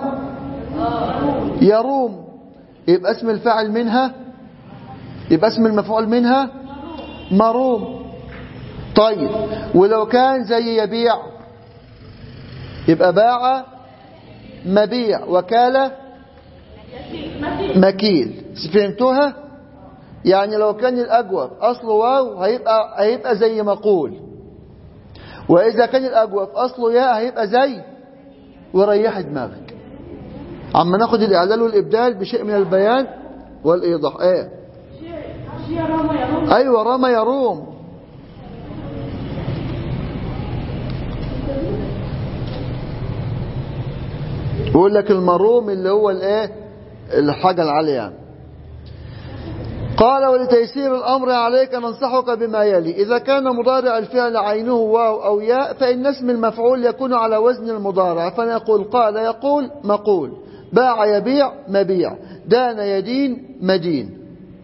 يروم يبقى اسم الفاعل منها يبقى اسم المفعول منها مروم طيب ولو كان زي يبيع يبقى باع مبيع وكالة مكيل فهمتوها يعني لو كان الأجوف أصله واو هيبقى, هيبقى زي مقول وإذا كان الأجوف أصله ياء هيبقى زي وريح دماغك عما ناخد الإعلال والإبدال بشيء من البيان والإيضاح ايه شيء رمى يروم أيوة رمى يروم يقول لك المروم اللي هو الايه الحاجة العالية يعني. قال ولتيسير الأمر عليك ننصحك بما يلي إذا كان مضارع الفعل عينه واو أو ياء فإن اسم المفعول يكون على وزن المضارع فنقول قال يقول مقول باع يبيع مبيع دان يدين مدين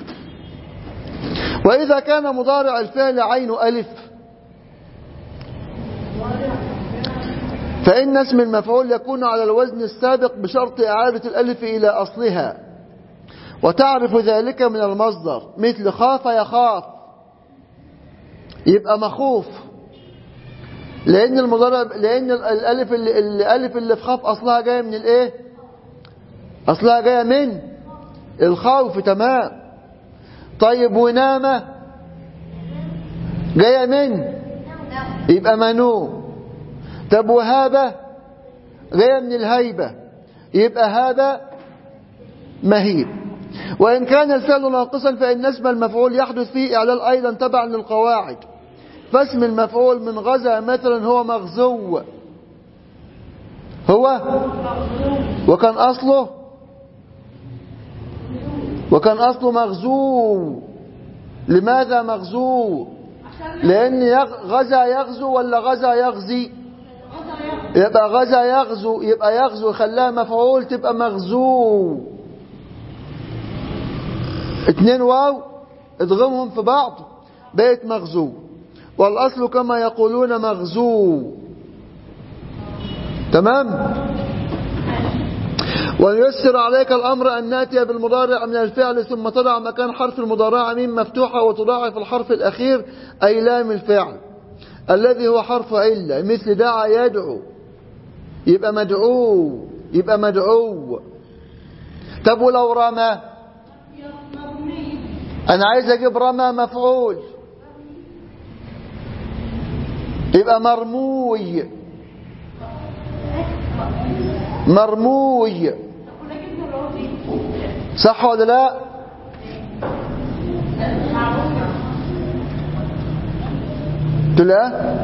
وإذا كان مضارع الفعل عين ألف فإن اسم المفعول يكون على الوزن السابق بشرط إعادة الألف إلى أصلها وتعرف ذلك من المصدر مثل خاف يخاف يبقى مخوف لأن المضارع لأن الألف اللي الألف اللي في خاف أصلها جاية من الإيه؟ أصلها جاية من الخوف تمام طيب ونامة جاية من يبقى منوم طب وهابة جاية من الهيبة يبقى هذا مهيب وإن كان الفعل ناقصا فإن اسم المفعول يحدث فيه إعلال أيضا تبعا للقواعد فاسم المفعول من غزا مثلا هو مغزو هو وكان أصله وكان أصله مغزو لماذا مغزو لأن يغ- غزا يغزو ولا غزا يغزي يبقى غزا يغزو يبقى يغزو خلاها مفعول تبقى مغزو اتنين واو ادغمهم في بعض بقت مغزو والأصل كما يقولون مغزو تمام ويسر عليك الأمر أن ناتي بالمضارع من الفعل ثم تضع مكان حرف المضارع ميم مفتوحة وتضاعف الحرف الأخير أي لام الفعل الذي هو حرف علة مثل دعا يدعو يبقى مدعو يبقى مدعو طب ولو رمى أنا عايز أجيب رمى مفعول يبقى مرموي مرموي صح ولا لا قلت لا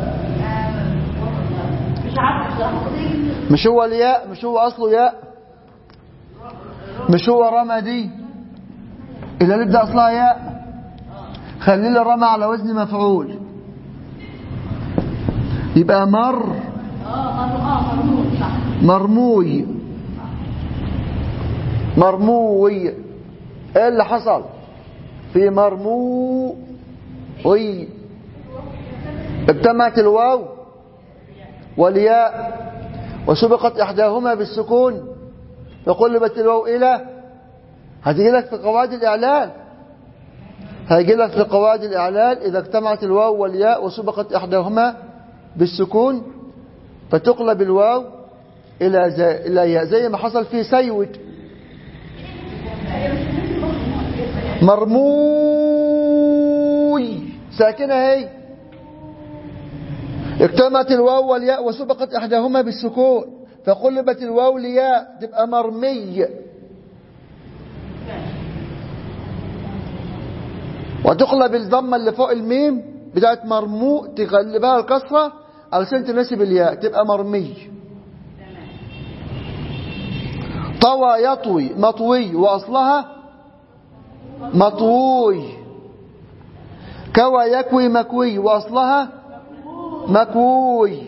مش عارفه بصراحه مش هو الياء مش هو أصله ياء مش هو رمى دي إذا نبدأ أصلها ياء خلي لي الرمى على وزن مفعول يبقى مر اه مرمو اه مرمو صح مرموي مرموي ايه اللي حصل في مرموي اجتمعت الواو والياء وسبقت احداهما بالسكون فقلبت الواو الى هتيجي لك في قواعد الاعلال هيجي لك في قواعد الاعلال اذا اجتمعت الواو والياء وسبقت احداهما بالسكون فتقلب الواو إلى زي, إلى ياء زي ما حصل في سيود ساكنة هي اجتمعت الواو والياء وسبقت إحداهما بالسكون فقلبت الواو لياء تبقى مرمي وتقلب الضمة اللي فوق الميم بتاعت مرمو تقلبها الكسرة علشان تناسب الياء تبقى مرمي طوى يطوي مطوي وأصلها مطوي كوى يكوي مكوي وأصلها مكوي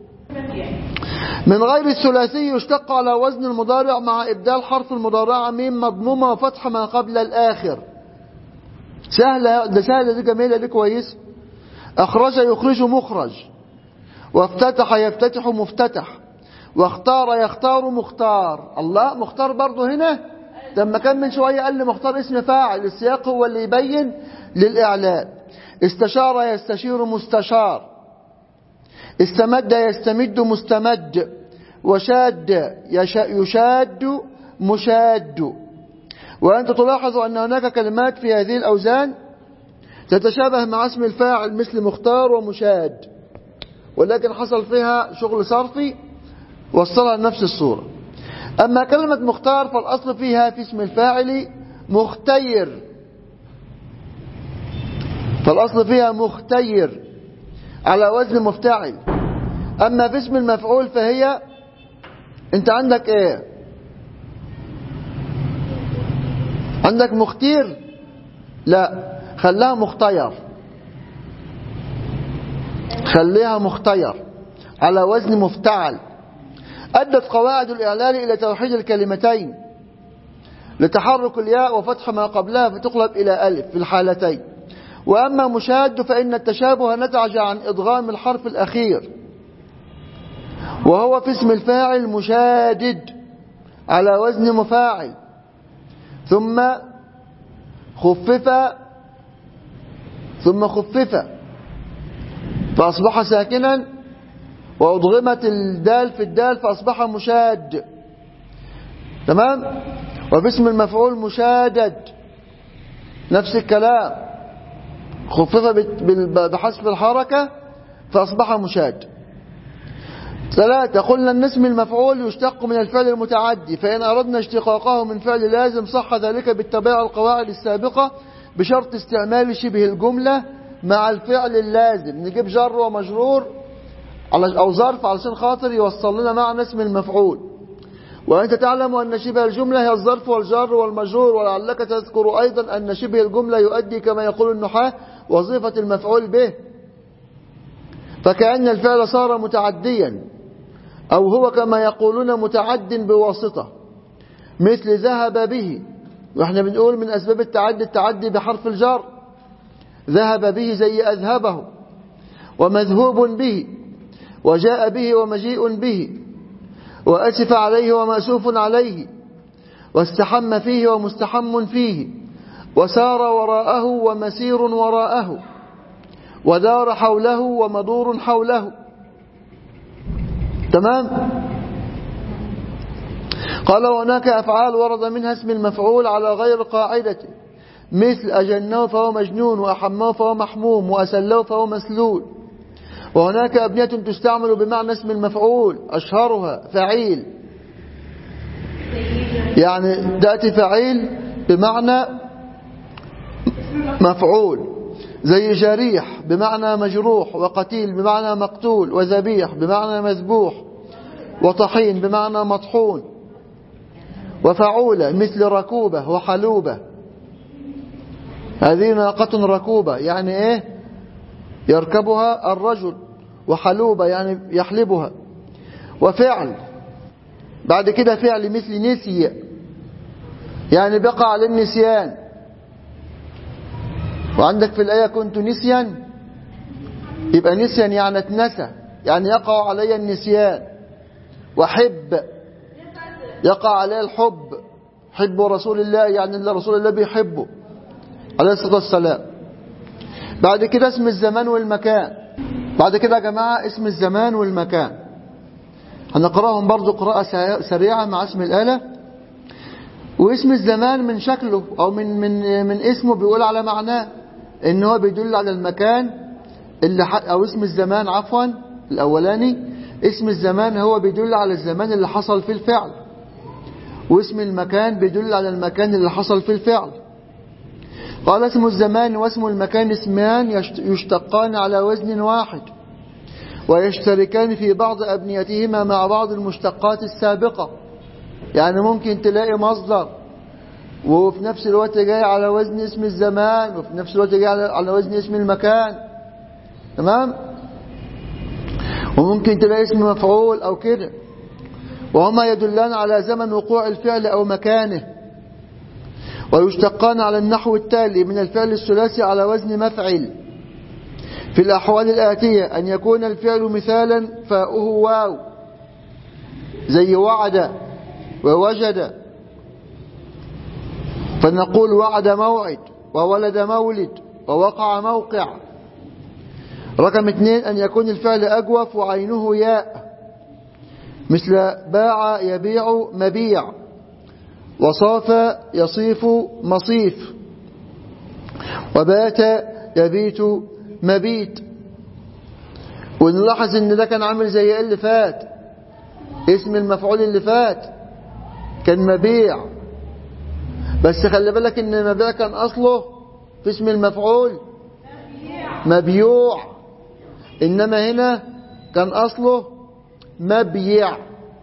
من غير الثلاثي يشتق على وزن المضارع مع إبدال حرف المضارعة ميم مضمومة وفتح ما قبل الآخر سهلة ده سهلة دي جميلة دي كويس أخرج يخرج مخرج وافتتح يفتتح مفتتح واختار يختار مختار الله مختار برضه هنا لما كان من شوية قال لي مختار اسم فاعل السياق هو اللي يبين للإعلان استشار يستشير مستشار استمد يستمد مستمد وشاد يشا- يشاد مشاد وأنت تلاحظ أن هناك كلمات في هذه الأوزان تتشابه مع اسم الفاعل مثل مختار ومشاد ولكن حصل فيها شغل صرفي وصلها لنفس الصورة أما كلمة مختار فالأصل فيها في اسم الفاعل مختير فالأصل فيها مختير على وزن مفتعل أما في اسم المفعول فهي أنت عندك إيه عندك مختير لا خلاها مختير خليها مختير على وزن مفتعل أدت قواعد الإعلان إلى توحيد الكلمتين لتحرك الياء وفتح ما قبلها فتقلب إلى ألف في الحالتين وأما مشاد فإن التشابه نتج عن إضغام الحرف الأخير وهو في اسم الفاعل مشادد على وزن مفاعل ثم خفف ثم خفف فأصبح ساكنا وأضغمت الدال في الدال فأصبح مشاد تمام وفي اسم المفعول مشادد نفس الكلام خفف بال- بحسب الحركة فأصبح مشاد ثلاثة قلنا أن اسم المفعول يشتق من الفعل المتعدي فإن أردنا اشتقاقه من فعل لازم صح ذلك باتباع القواعد السابقة بشرط استعمال شبه الجملة مع الفعل اللازم نجيب جر ومجرور على- أو ظرف علشان خاطر يوصل لنا معنى اسم المفعول وأنت تعلم أن شبه الجملة هي الظرف والجر والمجرور ولعلك تذكر أيضا أن شبه الجملة يؤدي كما يقول النحاة وظيفة المفعول به فكأن الفعل صار متعديا أو هو كما يقولون متعد بواسطة مثل ذهب به واحنا بنقول من أسباب التعدي التعدي بحرف الجر ذهب به زي أذهبه ومذهوب به وجاء به ومجيء به وأسف عليه ومأسوف عليه واستحم فيه ومستحم فيه وسار وراءه ومسير وراءه ودار حوله ومدور حوله تمام قال هناك أفعال ورد منها اسم المفعول على غير قاعدته مثل أجنه فهو مجنون وأحمه فهو محموم وأسله فهو مسلول وهناك أبنية تستعمل بمعنى اسم المفعول أشهرها فعيل يعني تأتي فعيل بمعنى مفعول زي جريح بمعنى مجروح وقتيل بمعنى مقتول وذبيح بمعنى مذبوح وطحين بمعنى مطحون وفعولة مثل ركوبة وحلوبة هذه ناقة ركوبة يعني ايه يركبها الرجل وحلوبة يعني يحلبها وفعل بعد كده فعل مثل نسي يعني بقى على النسيان وعندك في الآية كنت نسيا يبقى نسيا يعني اتنسى يعني يقع علي النسيان وحب يقع عليه الحب حب رسول الله يعني اللي رسول الله بيحبه عليه الصلاة والسلام بعد كده اسم الزمان والمكان بعد كده يا جماعة اسم الزمان والمكان هنقرأهم برضو قراءة سريعة مع اسم الآلة واسم الزمان من شكله أو من, من, من اسمه بيقول على معناه ان هو بيدل على المكان اللي ح... او اسم الزمان عفوا الاولاني اسم الزمان هو بيدل على الزمان اللي حصل فيه الفعل واسم المكان بيدل على المكان اللي حصل فيه الفعل قال اسم الزمان واسم المكان اسمان يشت- يشتقان على وزن واحد ويشتركان في بعض أبنيتهما مع بعض المشتقات السابقة يعني ممكن تلاقي مصدر وفي نفس الوقت جاي على وزن اسم الزمان وفي نفس الوقت جاي على- على وزن اسم المكان تمام وممكن تلاقي اسم مفعول أو كده وهما يدلان على زمن وقوع الفعل أو مكانه ويشتقان على النحو التالي من الفعل الثلاثي على وزن مفعل في الأحوال الآتية أن يكون الفعل مثالا فاؤه واو زي وعد ووجد فنقول وعد موعد وولد مولد ووقع موقع رقم اثنين أن يكون الفعل أجوف وعينه ياء مثل باع يبيع مبيع وصاف يصيف مصيف وبات يبيت مبيت ونلاحظ ان ده كان عامل زي إيه اللي فات اسم المفعول اللي فات كان مبيع بس خلي بالك ان مبيع كان اصله في اسم المفعول مبيوع انما هنا كان اصله مبيع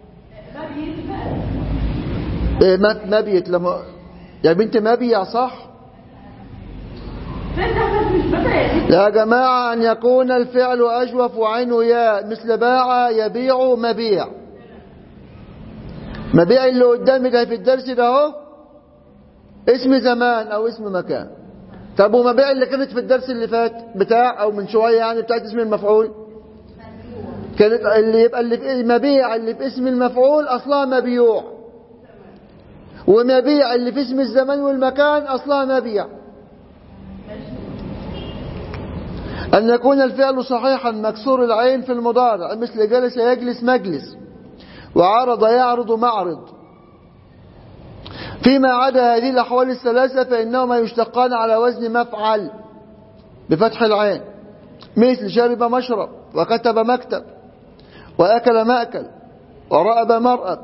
إيه مب- مبيت لما يا بنت مبيع صح فين ده بس مش بدأ يا يا جماعة أن يكون الفعل أجوف وعينه ياء مثل باع يبيع مبيع مبيع اللي قدامي ده في الدرس ده اهو اسم زمان أو اسم مكان طب ومبيع اللي كانت في الدرس اللي فات بتاع أو من شوية يعني بتاعت اسم المفعول كانت اللي يبقى اللي في مبيع اللي في اسم المفعول أصلها مبيوع ومبيع اللي في اسم الزمان والمكان أصلها مبيع أن يكون الفعل صحيحا مكسور العين في المضارع مثل جلس يجلس مجلس وعرض يعرض معرض فيما عدا هذه الأحوال الثلاثة فإنهما يشتقان على وزن مفعل بفتح العين مثل شرب مشرب وكتب مكتب وأكل مأكل ورأب مرأب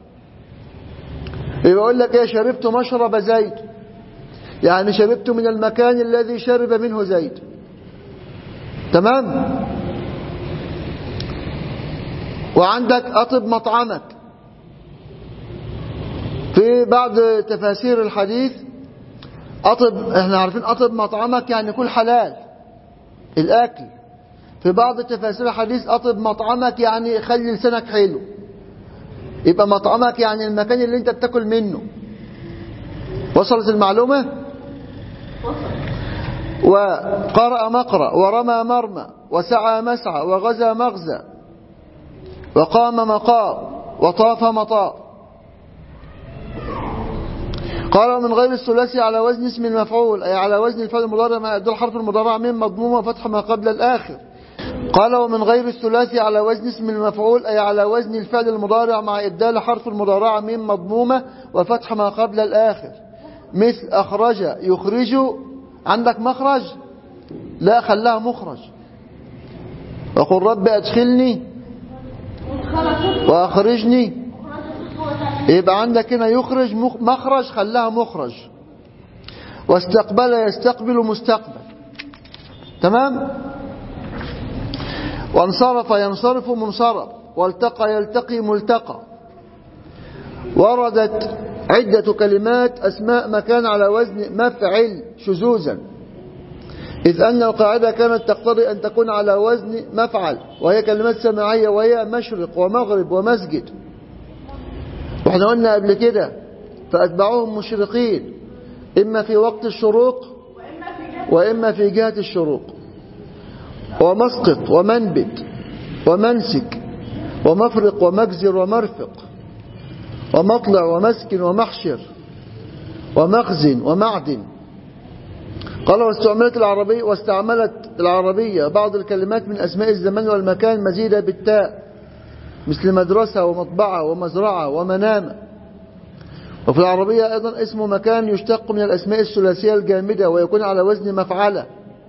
يقول لك ايه شربت مشرب زيد يعني شربت من المكان الذي شرب منه زيد تمام وعندك أطب مطعمك في بعض تفاسير الحديث أطب احنا عارفين أطب مطعمك يعني كل حلال الأكل في بعض تفاسير الحديث أطب مطعمك يعني خلي لسانك حلو يبقى مطعمك يعني المكان اللي انت بتاكل منه وصلت المعلومة وقرأ مقرأ ورمى مرمى وسعى مسعى وغزى مغزى وقام مقام وطاف مطاف قال من غير الثلاثي على وزن اسم المفعول أي على وزن الفعل المضارع مع إبدال حرف المضارع من مضموم وفتح ما قبل الآخر قال ومن غير الثلاثي على وزن اسم المفعول أي على وزن الفعل المضارع مع إبدال حرف المضارع من مضمومة وفتح ما قبل الآخر مثل أخرج يخرج عندك مخرج لا خلاها مخرج وقل رب أدخلني وأخرجني يبقى عندك هنا يخرج مخ- مخرج خلاها مخرج واستقبل يستقبل مستقبل تمام وانصرف ينصرف منصرف والتقى يلتقي ملتقى وردت عدة كلمات أسماء مكان على وزن مفعل شذوذا إذ أن القاعدة كانت تقتضي أن تكون على وزن مفعل وهي كلمات سماعية وهي مشرق ومغرب ومسجد واحنا قلنا قبل كده فأتبعوهم مشرقين إما في وقت الشروق وإما في جهة الشروق ومسقط ومنبت ومنسك ومفرق ومجزر ومرفق ومطلع ومسكن ومحشر ومخزن ومعدن قال واستعملت العربية واستعملت العربية بعض الكلمات من أسماء الزمان والمكان مزيدة بالتاء مثل مدرسة ومطبعة ومزرعة ومنامة وفي العربية أيضا اسم مكان يشتق من الأسماء الثلاثية الجامدة ويكون على وزن مفعلة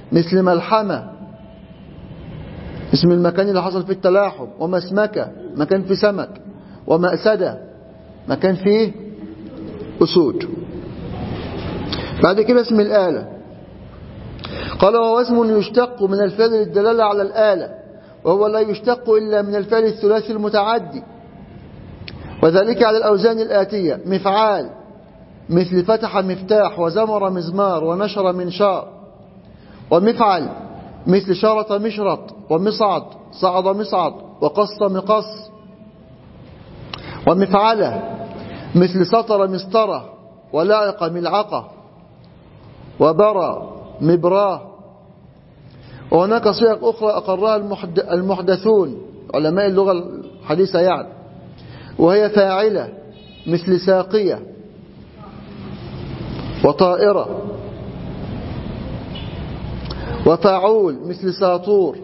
مثل ملحمة اسم المكان اللي حصل فيه التلاحم ومسمكة مكان فيه سمك ومأسدة مكان فيه أسود بعد كده اسم الآلة قال وهو اسم يشتق من الفعل للدلالة على الآلة وهو لا يشتق إلا من الفعل الثلاثي المتعدي وذلك على الأوزان الآتية مفعال مثل فتح مفتاح وزمر مزمار ونشر منشار ومفعل مثل شرط مشرط ومصعد صعد مصعد وقص مقص ومفعلة مثل سطر مسطرة ولعق ملعقة وبرى مبراه وهناك صيغ أخرى أقرها المحدثون علماء اللغة الحديثة يعني وهي فاعلة مثل ساقية وطائرة وفاعول مثل ساطور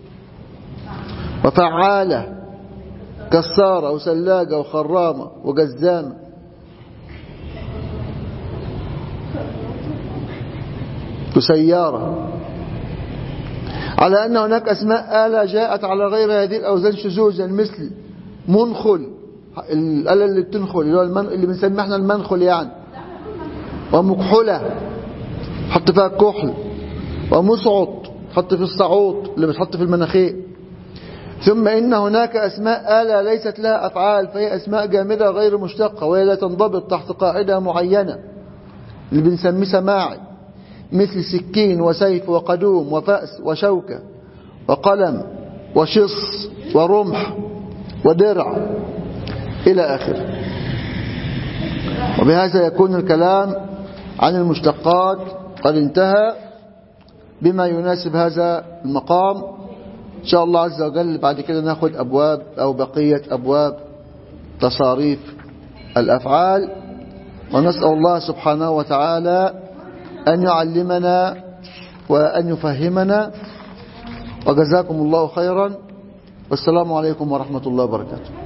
وفعالة كسارة وسلاجة وخرامة وجزامة وسيارة على أن هناك أسماء آلة جاءت على غير هذه الأوزان شذوذا مثل منخل الآلة اللي بتنخل اللي, هو المن... اللي بنسميه احنا المنخل يعني ومكحلة حط فيها الكحل ومصعد حط في الصعود اللي بتحط في المناخير ثم إن هناك أسماء آلة ليست لها أفعال فهي أسماء جامدة غير مشتقة وهي لا تنضبط تحت قاعدة معينة اللي بنسميه سماعي مثل سكين وسيف وقدوم وفأس وشوكة وقلم وشص ورمح ودرع إلى آخره وبهذا يكون الكلام عن المشتقات قد انتهى بما يناسب هذا المقام إن شاء الله عز وجل بعد كده ناخد أبواب أو بقية أبواب تصاريف الأفعال ونسأل الله سبحانه وتعالى أن يعلمنا وأن يفهمنا وجزاكم الله خيرا والسلام عليكم ورحمة الله وبركاته